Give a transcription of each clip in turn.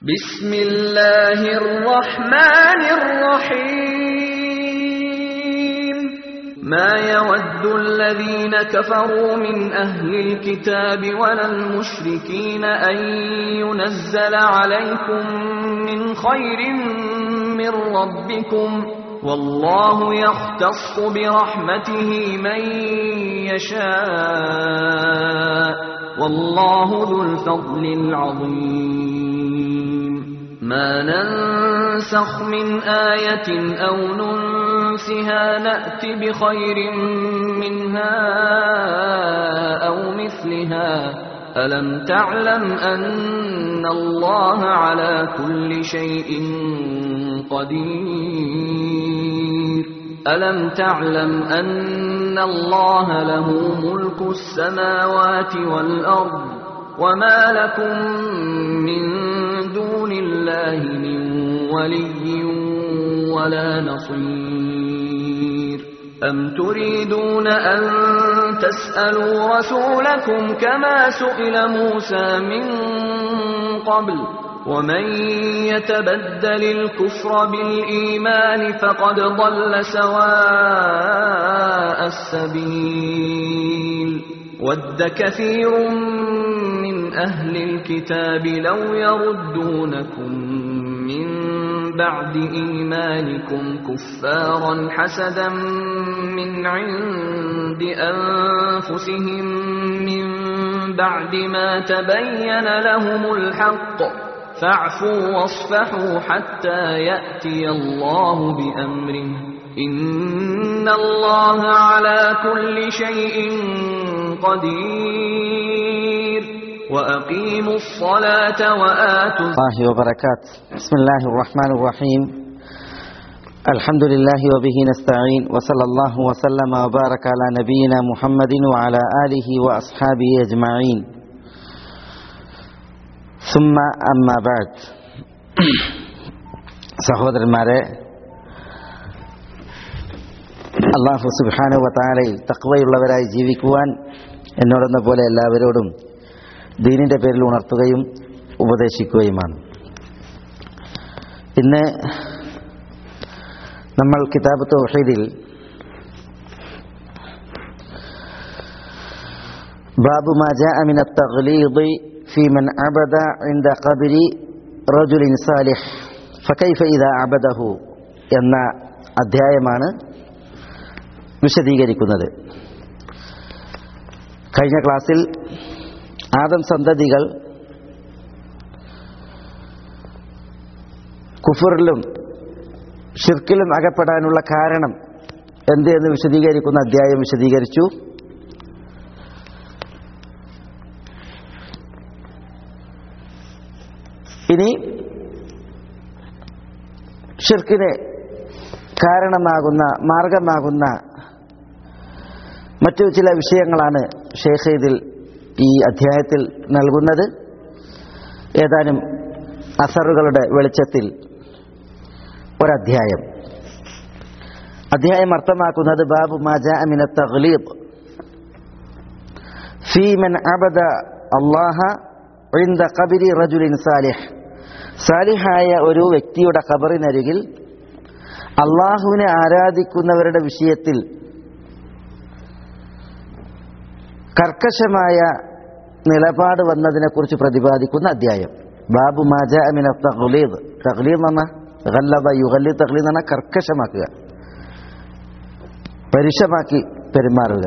بسم الله الرحمن الرحيم ما يود الذين كفروا من أهل الكتاب ولا المشركين أن ينزل عليكم من خير من ربكم والله يختص برحمته من يشاء والله ذو الفضل العظيم ما ننسخ من آية أو ننسها نأت بخير منها أو مثلها ألم تعلم أن الله على كل شيء قدير ألم تعلم أن الله له ملك السماوات والأرض وما لكم من دون الله من ولي ولا نصير أم تريدون أن تسألوا رسولكم كما سئل موسى من قبل ومن يتبدل الكفر بالإيمان فقد ضل سواء السبيل ود كثير من أهل الكتاب لو يردونكم من بعد إيمانكم كفارا حسدا من عند أنفسهم من بعد ما تبين لهم الحق فاعفوا واصفحوا حتى يأتي الله بأمره إن الله على كل شيء قدير وأقيموا الصلاة وآتوا الله وبركاته بسم الله الرحمن الرحيم الحمد لله وبه نستعين وصلى الله وسلم وبارك على نبينا محمد وعلى آله وأصحابه أجمعين ثم أما بعد സഹോദരന്മാരെ അള്ളാഹു സുബാനു വത്താലയിൽ തക്വയുള്ളവരായി ജീവിക്കുവാൻ എന്നോടെന്ന പോലെ എല്ലാവരോടും ദീനിന്റെ പേരിൽ ഉണർത്തുകയും ഉപദേശിക്കുകയുമാണ് ഇന്ന് നമ്മൾ കിതാബ് തൗഹീദിൽ ബാബു മാ ജാഅ മിന التغليظ في من عبد عند قبر رجل صالح فكيف إذا عبده എന്ന അധ്യായമാണ് വിശദീകരിക്കുന്നത് കഴിഞ്ഞ ക്ലാസ്സിൽ ആദം സന്തതികൾ കുഫറിലും ഷിർക്കിലും അകപ്പെടാനുള്ള കാരണം എന്ത് എന്ന് വിശദീകരിക്കുന്ന അധ്യായം വിശദീകരിച്ചു ഇനി ഷിർക്കിന് കാരണമാകുന്ന മാർഗമാകുന്ന മറ്റു ചില വിഷയങ്ങളാണ് ഷേഖ് ഇതിൽ ഈ അധ്യായത്തിൽ നൽകുന്നത് ഏതാനും അസറുകളുടെ വെളിച്ചത്തിൽ ഒരധ്യായം അധ്യായം അർത്ഥമാക്കുന്നത് ബാബു മാജാമിന തഗ്ലീബ് ഫീമൻ അബദ അള്ളാഹ ഇന്ദ കബിരി റജുലിൻ സാലിഹ് സാലിഹായ ഒരു വ്യക്തിയുടെ ഖബറിനരികിൽ അള്ളാഹുവിനെ ആരാധിക്കുന്നവരുടെ വിഷയത്തിൽ കർക്കശമായ നിലപാട് വന്നതിനെക്കുറിച്ച് പ്രതിപാദിക്കുന്ന അധ്യായം ബാബു മാജ അമിന തഗ്ലീദ് തഗ്ലീദ് എന്ന് പറഞ്ഞാൽ ഗല്ലബ യുഗല്ലി തഗ്ലീദ് എന്ന് പറഞ്ഞാൽ കർക്കശമാക്കുക പരുഷമാക്കി പെരുമാറുക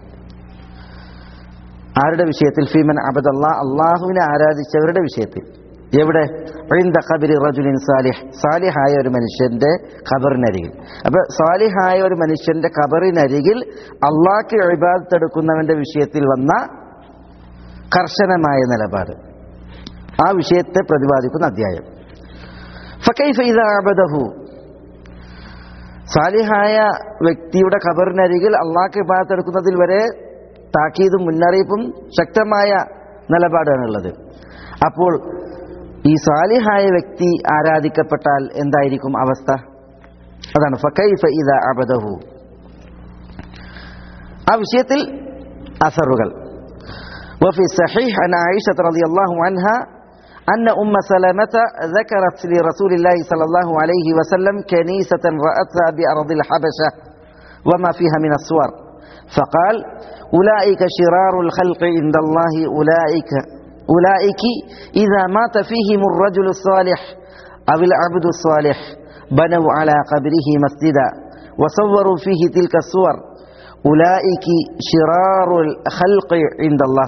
ആരുടെ വിഷയത്തിൽ ഫീമൻ അബദല്ലാ അള്ളാഹുവിനെ ആരാധിച്ചവരുടെ വിഷയത്തിൽ എവിടെ ഖബരി റജുലിൻ സാലിഹ് സാലിഹായ ഒരു മനുഷ്യന്റെ ഖബറിനരികിൽ അപ്പൊ സാലിഹായ ഒരു മനുഷ്യന്റെ ഖബറിനരികിൽ അള്ളാഹ്ക്ക് എഴുപാദത്തെടുക്കുന്നവന്റെ വിഷയത്തിൽ വന്ന കർശനമായ നിലപാട് ആ വിഷയത്തെ പ്രതിപാദിക്കുന്ന അധ്യായം ഫക്കൈഫൈദാബദഹു സാലിഹായ വ്യക്തിയുടെ ഖബറിനരികിൽ അള്ളാഹ്ക്ക് ഇബാദത്തെടുക്കുന്നതിൽ വരെ താക്കീതും മുന്നറിയിപ്പും ശക്തമായ നിലപാടാണുള്ളത് അപ്പോൾ ഈ സാലിഹായ വ്യക്തി ആരാധിക്കപ്പെട്ടാൽ എന്തായിരിക്കും അവസ്ഥ അതാണ് ഫക്കൈഫ ഇദ അബദഹു ആ വിഷയത്തിൽ അസറുകൾ وفي الصحيح عن عائشة رضي الله عنها أن أم سلمة ذكرت لرسول الله صلى الله عليه وسلم كنيسة رأتها بأرض الحبشة وما فيها من الصور فقال أولئك شرار الخلق عند الله أولئك أولئك إذا مات فيهم الرجل الصالح أو العبد الصالح بنوا على قبره مسجدا وصوروا فيه تلك الصور أولئك شرار الخلق عند الله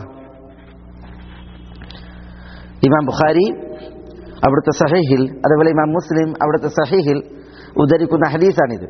ഇമാം ബുഖാരി അവിടുത്തെ സഹീഹിൽ അതുപോലെ ഇമാം മുസ്ലിം അവിടുത്തെ സഹീഹിൽ ഉദ്ധരിക്കുന്ന ഹദീസാണിത്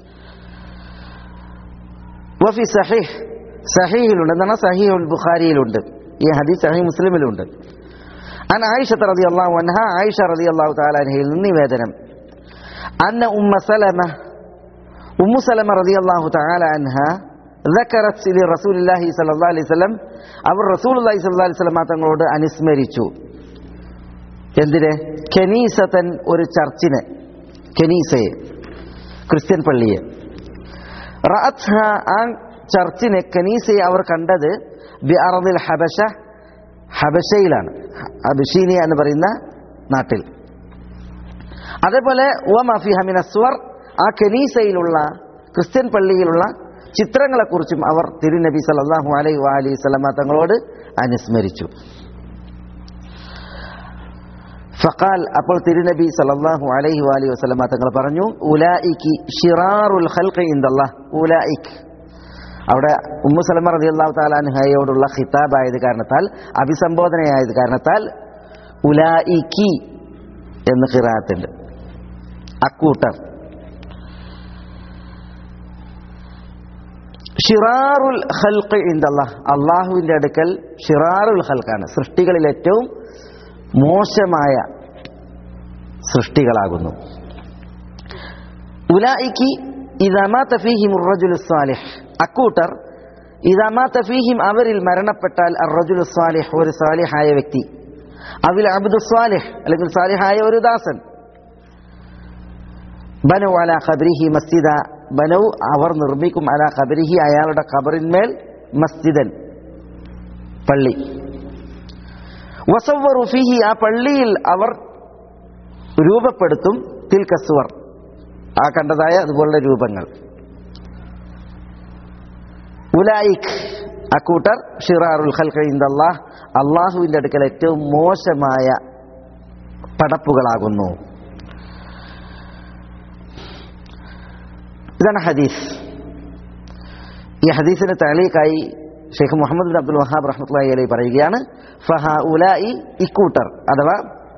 വഫി സഹീഹ് സഹീഹിലുണ്ട് എന്താണ് സഹീഹുൽ ബുഖാരിയിലുണ്ട് ഈ ഹദീസ് സഹീഹ് മുസ്ലിമിലുണ്ട് അൻ ആയിഷ റതി അള്ളാഹു അൻഹ ആയിഷ റതി അള്ളാഹു താലാൻഹയിൽ നിന്ന് നിവേദനം അന്ന ഉമ്മ സലമ ഉമ്മു സലമ റതി അള്ളാഹു താല അൻഹ ذكرت لرسول الله صلى الله عليه وسلم അവർ റസൂൽ അള്ളാഹി സ്വല്ലല്ലാഹി അലൈഹി വസല്ലം തങ്ങളോട് അനുസ്മരിച്ചു എന്തിന് കെനീസത്തൻ ഒരു ചർച്ചിനെ കെനീസയെ ക്രിസ്ത്യൻ പള്ളിയെ റഅത്ഹ ആ ചർച്ചിനെ കനീസയെ അവർ കണ്ടത് ബി അറദിൽ ഹബശ ഹബശയിലാണ് അബിഷീനിയ എന്ന് പറയുന്ന നാട്ടിൽ അതേപോലെ ഓ മാഫി ഹമിൻ അസ്വർ ആ കനീസയിലുള്ള ക്രിസ്ത്യൻ പള്ളിയിലുള്ള ചിത്രങ്ങളെക്കുറിച്ചും അവർ തിരുനബി സല്ലല്ലാഹു അലൈഹി വഅലൈഹി വസല്ലമ തങ്ങളോട് അനുസ്മരിച്ചു ഫഖാൽ അപ്പോൾ തിരുനബി സല്ലല്ലാഹു അലൈഹി വഅലൈഹി വസല്ലമ തങ്ങൾ പറഞ്ഞു ഉലായിക്കി ഷിറാറുൽ ഖൽഖി ഇൻദല്ലാഹ് ഉലായിക് അവിടെ ഉമ്മു സലമ റളിയല്ലാഹു തആല അൻഹയോടുള്ള ഖിതാബായത് കാരണത്താൽ അഭിസംബോധനയായത് കാരണത്താൽ ഉലായിക്കി എന്ന് ഖിറാത്തുണ്ട് അക്കൂട്ടർ ഷിറാറുൽ ഖൽഖ് ഇൻദല്ലാഹ് അള്ളാഹുവിന്റെ അടുക്കൽ ഷിറാറുൽ ഖൽഖാണ് സൃഷ്ടികളിൽ ഏറ്റവും മോശമായ സൃഷ്ടികളാകുന്നു ഉലായിക്ക് ഇതമാത്ത ഫീഹിം റജുൽ സാലിഹ് അക്കൂട്ടർ ഇതമാത്ത ഫീഹിം അവരിൽ മരണപ്പെട്ടാൽ അറജുൽ സാലിഹ് ഒരു സാലിഹായ വ്യക്തി അവിൽ അബ്ദു സാലിഹ് അല്ലെങ്കിൽ സാലിഹായ ഒരു ദാസൻ ബനു അല ഖബരിഹി മസ്ജിദ ബനു അവർ നിർമ്മിക്കും അല ഖബരിഹി അയാളുടെ ഖബറിന്മേൽ മസ്ജിദൻ പള്ളി വസവറു ഫിഹി ആ പള്ളിയിൽ അവർ രൂപപ്പെടുത്തും തിൽക്കസ്വർ ആ കണ്ടതായ അതുപോലുള്ള രൂപങ്ങൾ ഉലായിഖ് അക്കൂട്ടർ ഷിറാറുൽ ഖൽഖിന്ദല്ലാഹ് അള്ളാഹുവിന്റെ അടുക്കൽ ഏറ്റവും മോശമായ പടപ്പുകളാകുന്നു ഇതാണ് ഹദീസ് ഈ ഹദീസിന് താലീക്കായി Sheikh Muhammad bin Abdul Wahab റഹ്മത്തുള്ളാഹി അലൈഹി പറയുകയാണ് ഫഹ ഉലായി ഇക്കൂട്ടർ അഥവാ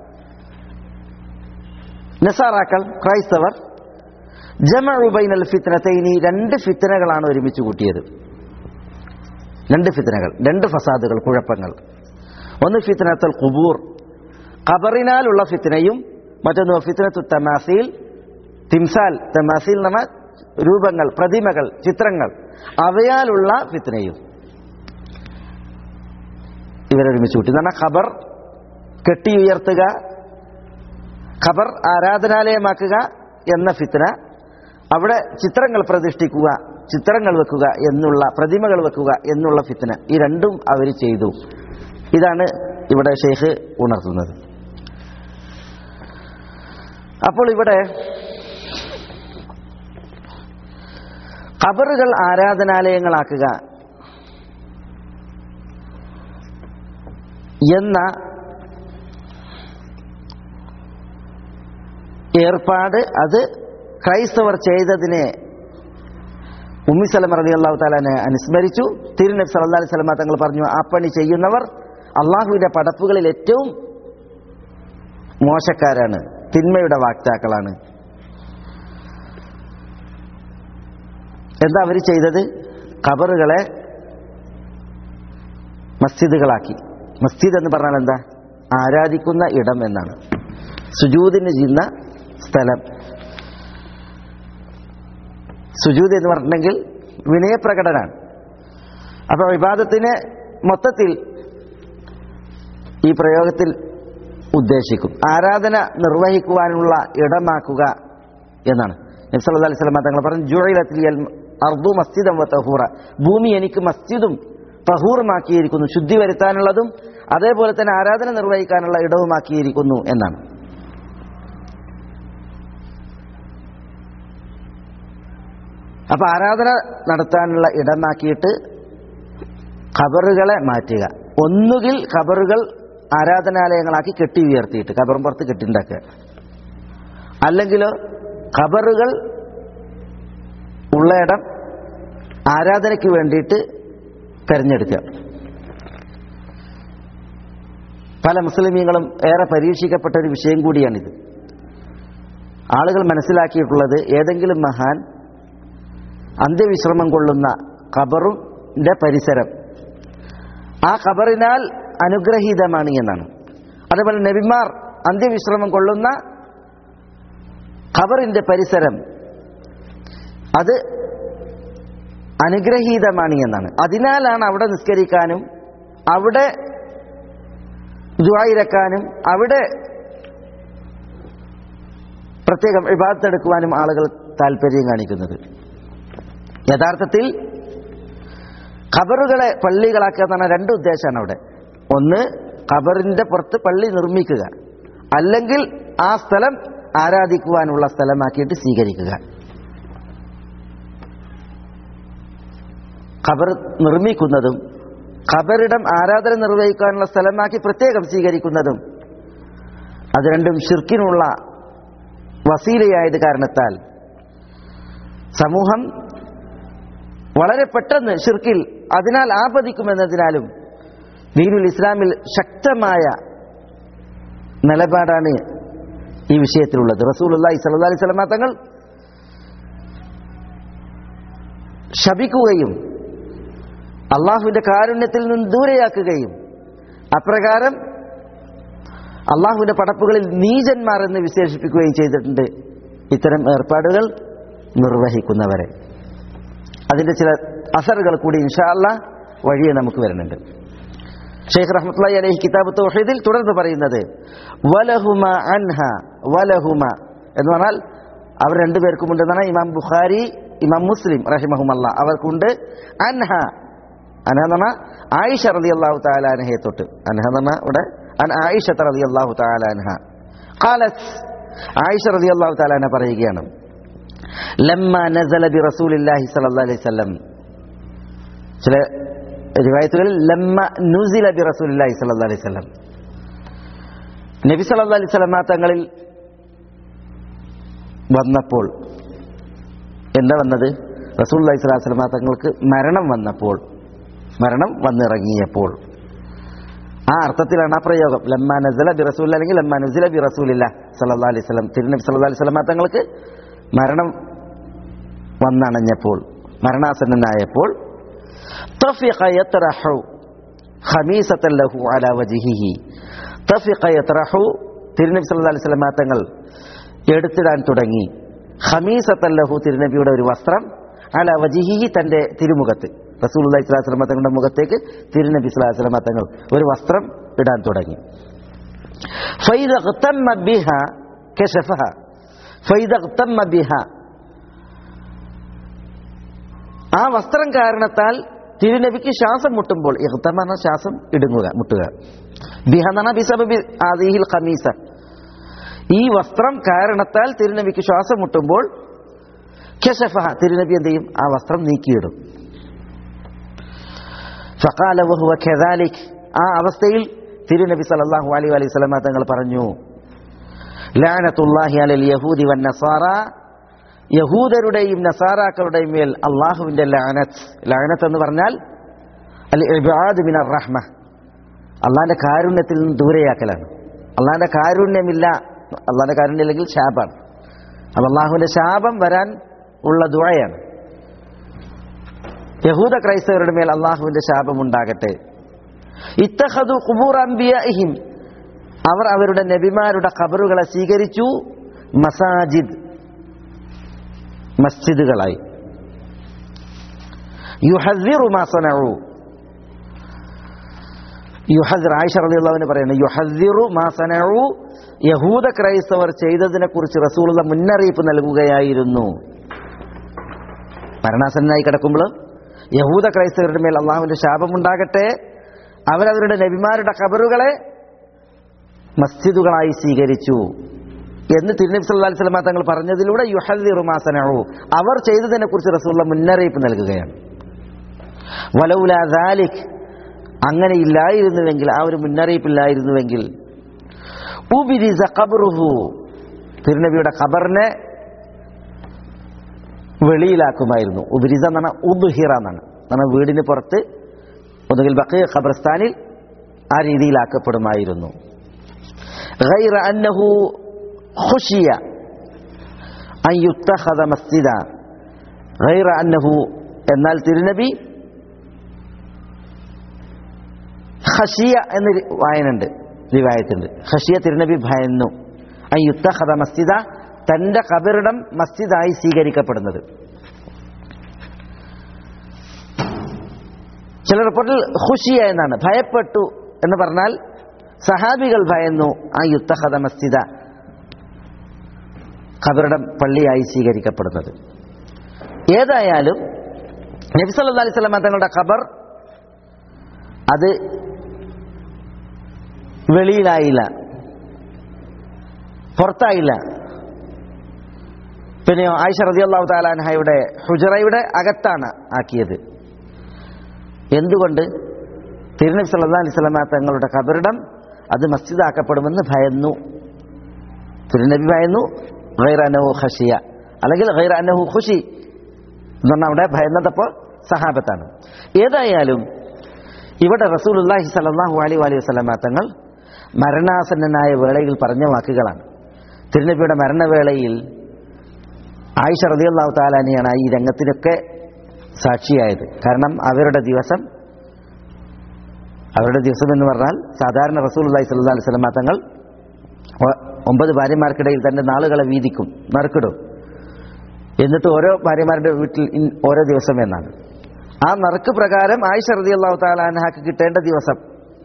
നസാറാക്കൾ ക്രൈസ്തവർ ജമഉ ബൈനൽ ഫിത്നതൈനി രണ്ട് ഫിത്നകളാണ് ഒരുമിച്ച് കൂട്ടിയത് രണ്ട് ഫിത്നകൾ രണ്ട് ഫസാദുകൾ കുഴപ്പങ്ങൾ ഒന്ന് ഫിത്നത്തുൽ ഖുബൂർ ഖബറിനാലുള്ള ഫിത്നയും മറ്റൊന്ന് ഫിത്നത്തു തമാസീൽ തിംസാൽ തമാസീൽ എന്ന രൂപങ്ങൾ പ്രതിമകൾ ചിത്രങ്ങൾ അവയാലുള്ള ഫിത്നയും ഇവരൊരുമിച്ച് കൂട്ടി എന്ന് പറഞ്ഞാൽ ഖബർ കെട്ടിയുയർത്തുക ഖബർ ആരാധനാലയമാക്കുക എന്ന ഫിത്ന അവിടെ ചിത്രങ്ങൾ പ്രതിഷ്ഠിക്കുക ചിത്രങ്ങൾ വെക്കുക എന്നുള്ള പ്രതിമകൾ വെക്കുക എന്നുള്ള ഫിത്ന ഈ രണ്ടും അവർ ചെയ്തു ഇതാണ് ഇവിടെ ഷെയ്ഖ് ഉണർത്തുന്നത് അപ്പോൾ ഇവിടെ ഖബറുകൾ ആരാധനാലയങ്ങളാക്കുക എന്ന ഏർപ്പാട് അത് ക്രൈസ്തവർ ചെയ്തതിനെ ഉമ്മിസലം റതി അള്ളാഹു താലാനെ അനുസ്മരിച്ചു തിരുനബ് സല്ലാ അലൈഹി സ്വലമ തങ്ങൾ പറഞ്ഞു ആ പണി ചെയ്യുന്നവർ അള്ളാഹുവിന്റെ പടപ്പുകളിൽ ഏറ്റവും മോശക്കാരാണ് തിന്മയുടെ വാക്താക്കളാണ് എന്താ അവർ ചെയ്തത് ഖബറുകളെ മസ്ജിദുകളാക്കി മസ്ജിദ് എന്ന് പറഞ്ഞാൽ എന്താ ആരാധിക്കുന്ന ഇടം എന്നാണ് സുജൂദിന് ചെയ്യുന്ന സ്ഥലം സുജൂദ് എന്ന് പറഞ്ഞിട്ടുണ്ടെങ്കിൽ വിനയപ്രകടനാണ് അപ്പോൾ വിവാദത്തിന് മൊത്തത്തിൽ ഈ പ്രയോഗത്തിൽ ഉദ്ദേശിക്കും ആരാധന നിർവഹിക്കുവാനുള്ള ഇടമാക്കുക എന്നാണ് നബ്സല്ലാ അലൈഹി സ്വലമ തങ്ങൾ പറഞ്ഞു ജുഴയിലെത്തിയൽ അർദു മസ്ജിദം വ തഹൂറ ഭൂമി എനിക്ക് മസ്ജിദും തഹൂറുമാക്കിയിരിക്കുന്നു ശുദ്ധി വരുത്താനുള്ളതും അതേപോലെ തന്നെ ആരാധന നിർവഹിക്കാനുള്ള ഇടവുമാക്കിയിരിക്കുന്നു എന്നാണ് അപ്പൊ ആരാധന നടത്താനുള്ള ഇടമാക്കിയിട്ട് ഖബറുകളെ മാറ്റുക ഒന്നുകിൽ ഖബറുകൾ ആരാധനാലയങ്ങളാക്കി കെട്ടി ഉയർത്തിയിട്ട് ഖബറും പുറത്ത് കെട്ടിണ്ടാക്കുക അല്ലെങ്കിലോ ഖബറുകൾ ഉള്ളയിടം ആരാധനയ്ക്ക് വേണ്ടിയിട്ട് തെരഞ്ഞെടുക്കുക പല മുസ്ലിമീങ്ങളും ഏറെ പരീക്ഷിക്കപ്പെട്ട ഒരു വിഷയം കൂടിയാണിത് ആളുകൾ മനസ്സിലാക്കിയിട്ടുള്ളത് ഏതെങ്കിലും മഹാൻ അന്ത്യവിശ്രമം കൊള്ളുന്ന ഖബറിന്റെ പരിസരം ആ ഖബറിനാൽ അനുഗ്രഹീതമാണ് എന്നാണ് അതേപോലെ നബിമാർ അന്ത്യവിശ്രമം കൊള്ളുന്ന ഖബറിന്റെ പരിസരം അത് അനുഗ്രഹീതമാണ് എന്നാണ് അതിനാലാണ് അവിടെ നിസ്കരിക്കാനും അവിടെ ദുആയിരക്കാനും അവിടെ പ്രത്യേകം വിവാദത്തെടുക്കുവാനും ആളുകൾ താല്പര്യം കാണിക്കുന്നത് യഥാർത്ഥത്തിൽ ഖബറുകളെ പള്ളികളാക്കുക എന്ന് പറഞ്ഞാൽ രണ്ട് ഉദ്ദേശമാണ് അവിടെ ഒന്ന് ഖബറിന്റെ പുറത്ത് പള്ളി നിർമ്മിക്കുക അല്ലെങ്കിൽ ആ സ്ഥലം ആരാധിക്കുവാനുള്ള സ്ഥലമാക്കിയിട്ട് സ്വീകരിക്കുക ഖബർ നിർമ്മിക്കുന്നതും ഖബറിടം ആരാധന നിർവഹിക്കാനുള്ള സ്ഥലമാക്കി പ്രത്യേകം സ്വീകരിക്കുന്നതും അത് രണ്ടും ഷിർക്കിനുള്ള വസീലയായത് കാരണത്താൽ സമൂഹം വളരെ പെട്ടെന്ന് ഷിർക്കിൽ അതിനാൽ ആപതിക്കുമെന്നതിനാലും ദീനുൽ ഇസ്ലാമിൽ ശക്തമായ നിലപാടാണ് ഈ വിഷയത്തിലുള്ളത് റസൂലുള്ളാഹി സ്വല്ലല്ലാഹി അലൈഹി വസല്ലമ തങ്ങൾ ശപിക്കുകയും അള്ളാഹുവിന്റെ കാരുണ്യത്തിൽ നിന്ന് ദൂരെയാക്കുകയും അപ്രകാരം അള്ളാഹുവിന്റെ പടപ്പുകളിൽ നീചന്മാർ എന്ന് വിശേഷിപ്പിക്കുകയും ചെയ്തിട്ടുണ്ട് ഇത്തരം ഏർപ്പാടുകൾ നിർവഹിക്കുന്നവരെ അതിന്റെ ചില അസറുകൾ കൂടി ഇൻഷാല്ല വഴിയെ നമുക്ക് വരുന്നുണ്ട് ഷെയ്ഖ് റഹ്മത്തുള്ളാഹി അലൈഹി കിതാബ് തൗഹീദിൽ തുടർന്ന് പറയുന്നത് വലഹുമ അൻഹ വലഹുമ എന്ന് പറഞ്ഞാൽ അവർ രണ്ടുപേർക്കുമുണ്ട് എന്നാണ് ഇമാം ബുഖാരി ഇമാം മുസ്ലിം റഹിമഹുമല്ല അവർക്കുണ്ട് അൻഹ അൻഹ എന്ന് പറഞ്ഞാൽ ആയിഷ റതി അള്ളാഹു താലാൻഹയെ തൊട്ട് അൻഹ എന്ന് പറഞ്ഞാൽ ഇവിടെ അൻ ആയിഷ റതി അള്ളാഹു താലാൻഹ ഖാലത്ത് ആയിഷ റതി അള്ളാഹു താലാന പറയുകയാണ് ലമ്മ നസല ബി റസൂലില്ലാഹി സല്ലല്ലാഹു അലൈഹി വസല്ലം ചില റിവായത്തുകളിൽ ലമ്മ നുസില ബി റസൂലില്ലാഹി സല്ലല്ലാഹു അലൈഹി വസല്ലം നബി സല്ലല്ലാഹു അലൈഹി വസല്ലം തങ്ങളിൽ വന്നപ്പോൾ എന്താ വന്നത് റസൂലുള്ളാഹി സ്വല്ലല്ലാഹു അലൈഹി വസല്ലം തങ്ങൾക്ക് മരണം വന്നപ്പോൾ മരണം വന്നിറങ്ങിയപ്പോൾ ആ അർത്ഥത്തിലാണ് ആ പ്രയോഗം ലമ്മ നസല ബി റസൂൽ അല്ലെങ്കിൽ ലമ്മ നുസില ബി റസൂലില്ല സല്ലല്ലാഹു അലൈഹി വസല്ലം തിരുനബി സല്ലല്ലാഹു അലൈഹി വസല്ലം തങ്ങൾക്ക് മരണം വന്നണഞ്ഞപ്പോൾ മരണാസന്നനായപ്പോൾ طفق يطرح خميسة له على وجهه طفق يطرح തിരുനബി സല്ലല്ലാഹു അലൈഹി വസല്ലം തങ്ങൾ എടുത്തിടാൻ തുടങ്ങി ഖമീസത്തൻ ലഹു തിരുനബിയുടെ ഒരു വസ്ത്രം അല വജിഹി തന്റെ തിരുമുഖത്ത് റസൂലുള്ളാഹി സ്വല്ലല്ലാഹു അലൈഹി വസല്ലം തങ്ങളുടെ മുഖത്തേക്ക് തിരുനബി സ്വല്ലല്ലാഹു അലൈഹി വസല്ലം തങ്ങൾ ഒരു വസ്ത്രം ഇടാൻ തുടങ്ങി ഫൈദ ഖതമ്മ ബിഹ കശഫഹ ഫൈദ ഖതമ്മ ബിഹ ആ വസ്ത്രം കാരണത്താൽ തിരുനബിക്ക് ശ്വാസം മുട്ടുമ്പോൾ ഇഖ്തം എന്ന ശ്വാസം ഇടുങ്ങുക മുട്ടുക ബിഹ എന്ന് പറഞ്ഞാൽ ബിസബബി ആദിഹിൽ ഖമീസ ഈ വസ്ത്രം കാരണത്താൽ തിരുനബിക്ക് ശ്വാസം മുട്ടുമ്പോൾ കശഫഹ തിരുനബി എന്ത് ചെയ്യും ആ വസ്ത്രം നീക്കിയിടും ഫഖാല വഹുവ കദാലിക് ആ അവസ്ഥയിൽ തിരുനബി സല്ലല്ലാഹു അലൈഹി വസല്ലം സ്വലമ തങ്ങൾ പറഞ്ഞു ലാനത്തുല്ലാഹി അലൽ യഹൂദി വൻ നസാറ യഹൂദരുടെയും നസാറാക്കളുടെയും മേൽ അള്ളാഹുവിന്റെ ലാനത്ത് ലാനത്ത് എന്ന് പറഞ്ഞാൽ അൽ ഇബാദ് മിനർ റഹ്മ അള്ളാന്റെ കാരുണ്യത്തിൽ നിന്ന് ദൂരെയാക്കലാണ് അള്ളാന്റെ കാരുണ്യമില്ല അള്ളാന്റെ കാരുണ്യം ഇല്ലെങ്കിൽ ശാപാണ് അപ്പൊ അള്ളാഹുവിന്റെ ശാപം വരാൻ ഉള്ള ദുഴയാണ് യഹൂദ ക്രൈസ്തവരുടെ മേൽ അള്ളാഹുവിന്റെ ശാപം ഉണ്ടാകട്ടെ ഇത്തഹദു കുബൂർ അംബിയഹിം അവർ അവരുടെ നബിമാരുടെ ഖബറുകളെ സ്വീകരിച്ചു മസാജിദ് മസ്ജിദുകളായി യുഹസിറു മാസനു യുഹസിർ ആയിഷ റളിയല്ലാഹുവിന് പറയുന്നത് യുഹസിറു മാസനു യഹൂദ ക്രൈസ്തവർ ചെയ്തതിനെ കുറിച്ച് റസൂലുള്ള മുന്നറിയിപ്പ് നൽകുകയായിരുന്നു മരണാസന്നായി കിടക്കുമ്പോൾ യഹൂദ ക്രൈസ്തവരുടെ മേൽ അള്ളാഹുവിന്റെ ശാപമുണ്ടാകട്ടെ അവരവരുടെ നബിമാരുടെ ഖബറുകളെ മസ്ജിദുകളായി സ്വീകരിച്ചു എന്ന് തിരുനബി സല്ലല്ലാഹു അലൈഹി വസല്ലം തങ്ങൾ പറഞ്ഞതിലൂടെ യുഹദ്ദിറു മാ സനഉ അവർ ചെയ്തതിനെ കുറിച്ച് റസൂലുള്ള മുന്നറിയിപ്പ് നൽകുകയാണ് വലൗലാ ദാലിക് അങ്ങനെ ഇല്ലായിരുന്നുവെങ്കിൽ ആ ഒരു മുന്നറിയിപ്പില്ലായിരുന്നുവെങ്കിൽ ഉബിരിസ ഖബറുഹു തിരുനബിയുടെ ഖബറിനെ വെളിയിലാക്കുമായിരുന്നു ഉബിരിസ എന്ന് പറഞ്ഞാൽ ഉദ്ഹിറ എന്നാണ് എന്നാണ് വീടിന് പുറത്ത് ഒന്നുകിൽ ബക്കീ ഖബർസ്ഥാനിൽ ആ രീതിയിലാക്കപ്പെടുമായിരുന്നു غير أنه خشي أن يتخذ مسجدا غير أنه എന്നാൽ തിരുനബി ഖഷിയ എന്ന് വായനുണ്ട് റിവായത്തുണ്ട് ഖഷിയ തിരുനബി ഭയന്നു അൻ യുത്തഖദ മസ്ജിദ തന്റെ കബറിടം മസ്ജിദായി സ്വീകരിക്കപ്പെടുന്നത് ചില റിപ്പോർട്ടിൽ ഖുഷിയ എന്നാണ് ഭയപ്പെട്ടു എന്ന് പറഞ്ഞാൽ സഹാബികൾ ഭയന്നു ആ യുത്തഹദ മസ്ജിദ ഖബറിടം പള്ളിയായി സ്വീകരിക്കപ്പെടുന്നത് ഏതായാലും നബി സല്ലല്ലാഹു അലൈഹി വസല്ലം തങ്ങളുടെ ഖബർ അത് വെളിയിലായില്ല പുറത്തായില്ല പിന്നെയോ ആയിഷ റളിയല്ലാഹു തആല അൻഹയുടെ ഹുജറയുടെ അകത്താണ് ആക്കിയത് എന്തുകൊണ്ട് തിരുനബി സല്ലല്ലാഹു അലൈഹി വസല്ലം തങ്ങളുടെ ഖബറിടം അത് മസ്ജിദാക്കപ്പെടുമെന്ന് ഭയന്നു തിരുനബി ഭയന്നു ഗൈർ അനഹു ഖഷിയ അല്ലെങ്കിൽ ഗൈർ അനഹു ഖുഷി എന്ന് പറഞ്ഞാൽ അവിടെ ഭയന്നതപ്പോൾ സഹാബത്താണ് ഏതായാലും ഇവിടെ റസൂലുള്ളാഹി സ്വല്ലല്ലാഹു അലൈഹി വലൈഹി വസല്ലമ തങ്ങൾ മരണാസന്നനായ വേളയിൽ പറഞ്ഞ വാക്കുകളാണ് തിരുനബിയുടെ മരണവേളയിൽ ആയിഷ റളിയല്ലാഹു താലാനിയാണ് ഈ രംഗത്തിനൊക്കെ സാക്ഷിയായത് കാരണം അവരുടെ ദിവസം അവരുടെ ദിവസം എന്ന് പറഞ്ഞാൽ സാധാരണ റസൂലുള്ളാഹി സ്വല്ലല്ലാഹു അലൈഹി വസല്ലമ തങ്ങൾ ഒ- ഒമ്പത് ഭാര്യമാർക്കിടയിൽ തന്റെ നാളുകളെ വീതിക്കും നറുക്കിടും എന്നിട്ട് ഓരോ ഭാര്യമാരുടെ വീട്ടിൽ ഇൻ- ഓരോ ദിവസം എന്നാണ് ആ നറുക്ക് പ്രകാരം ആയിഷ റളിയല്ലാഹു തആല അൻഹാക്ക് കിട്ടേണ്ട ദിവസം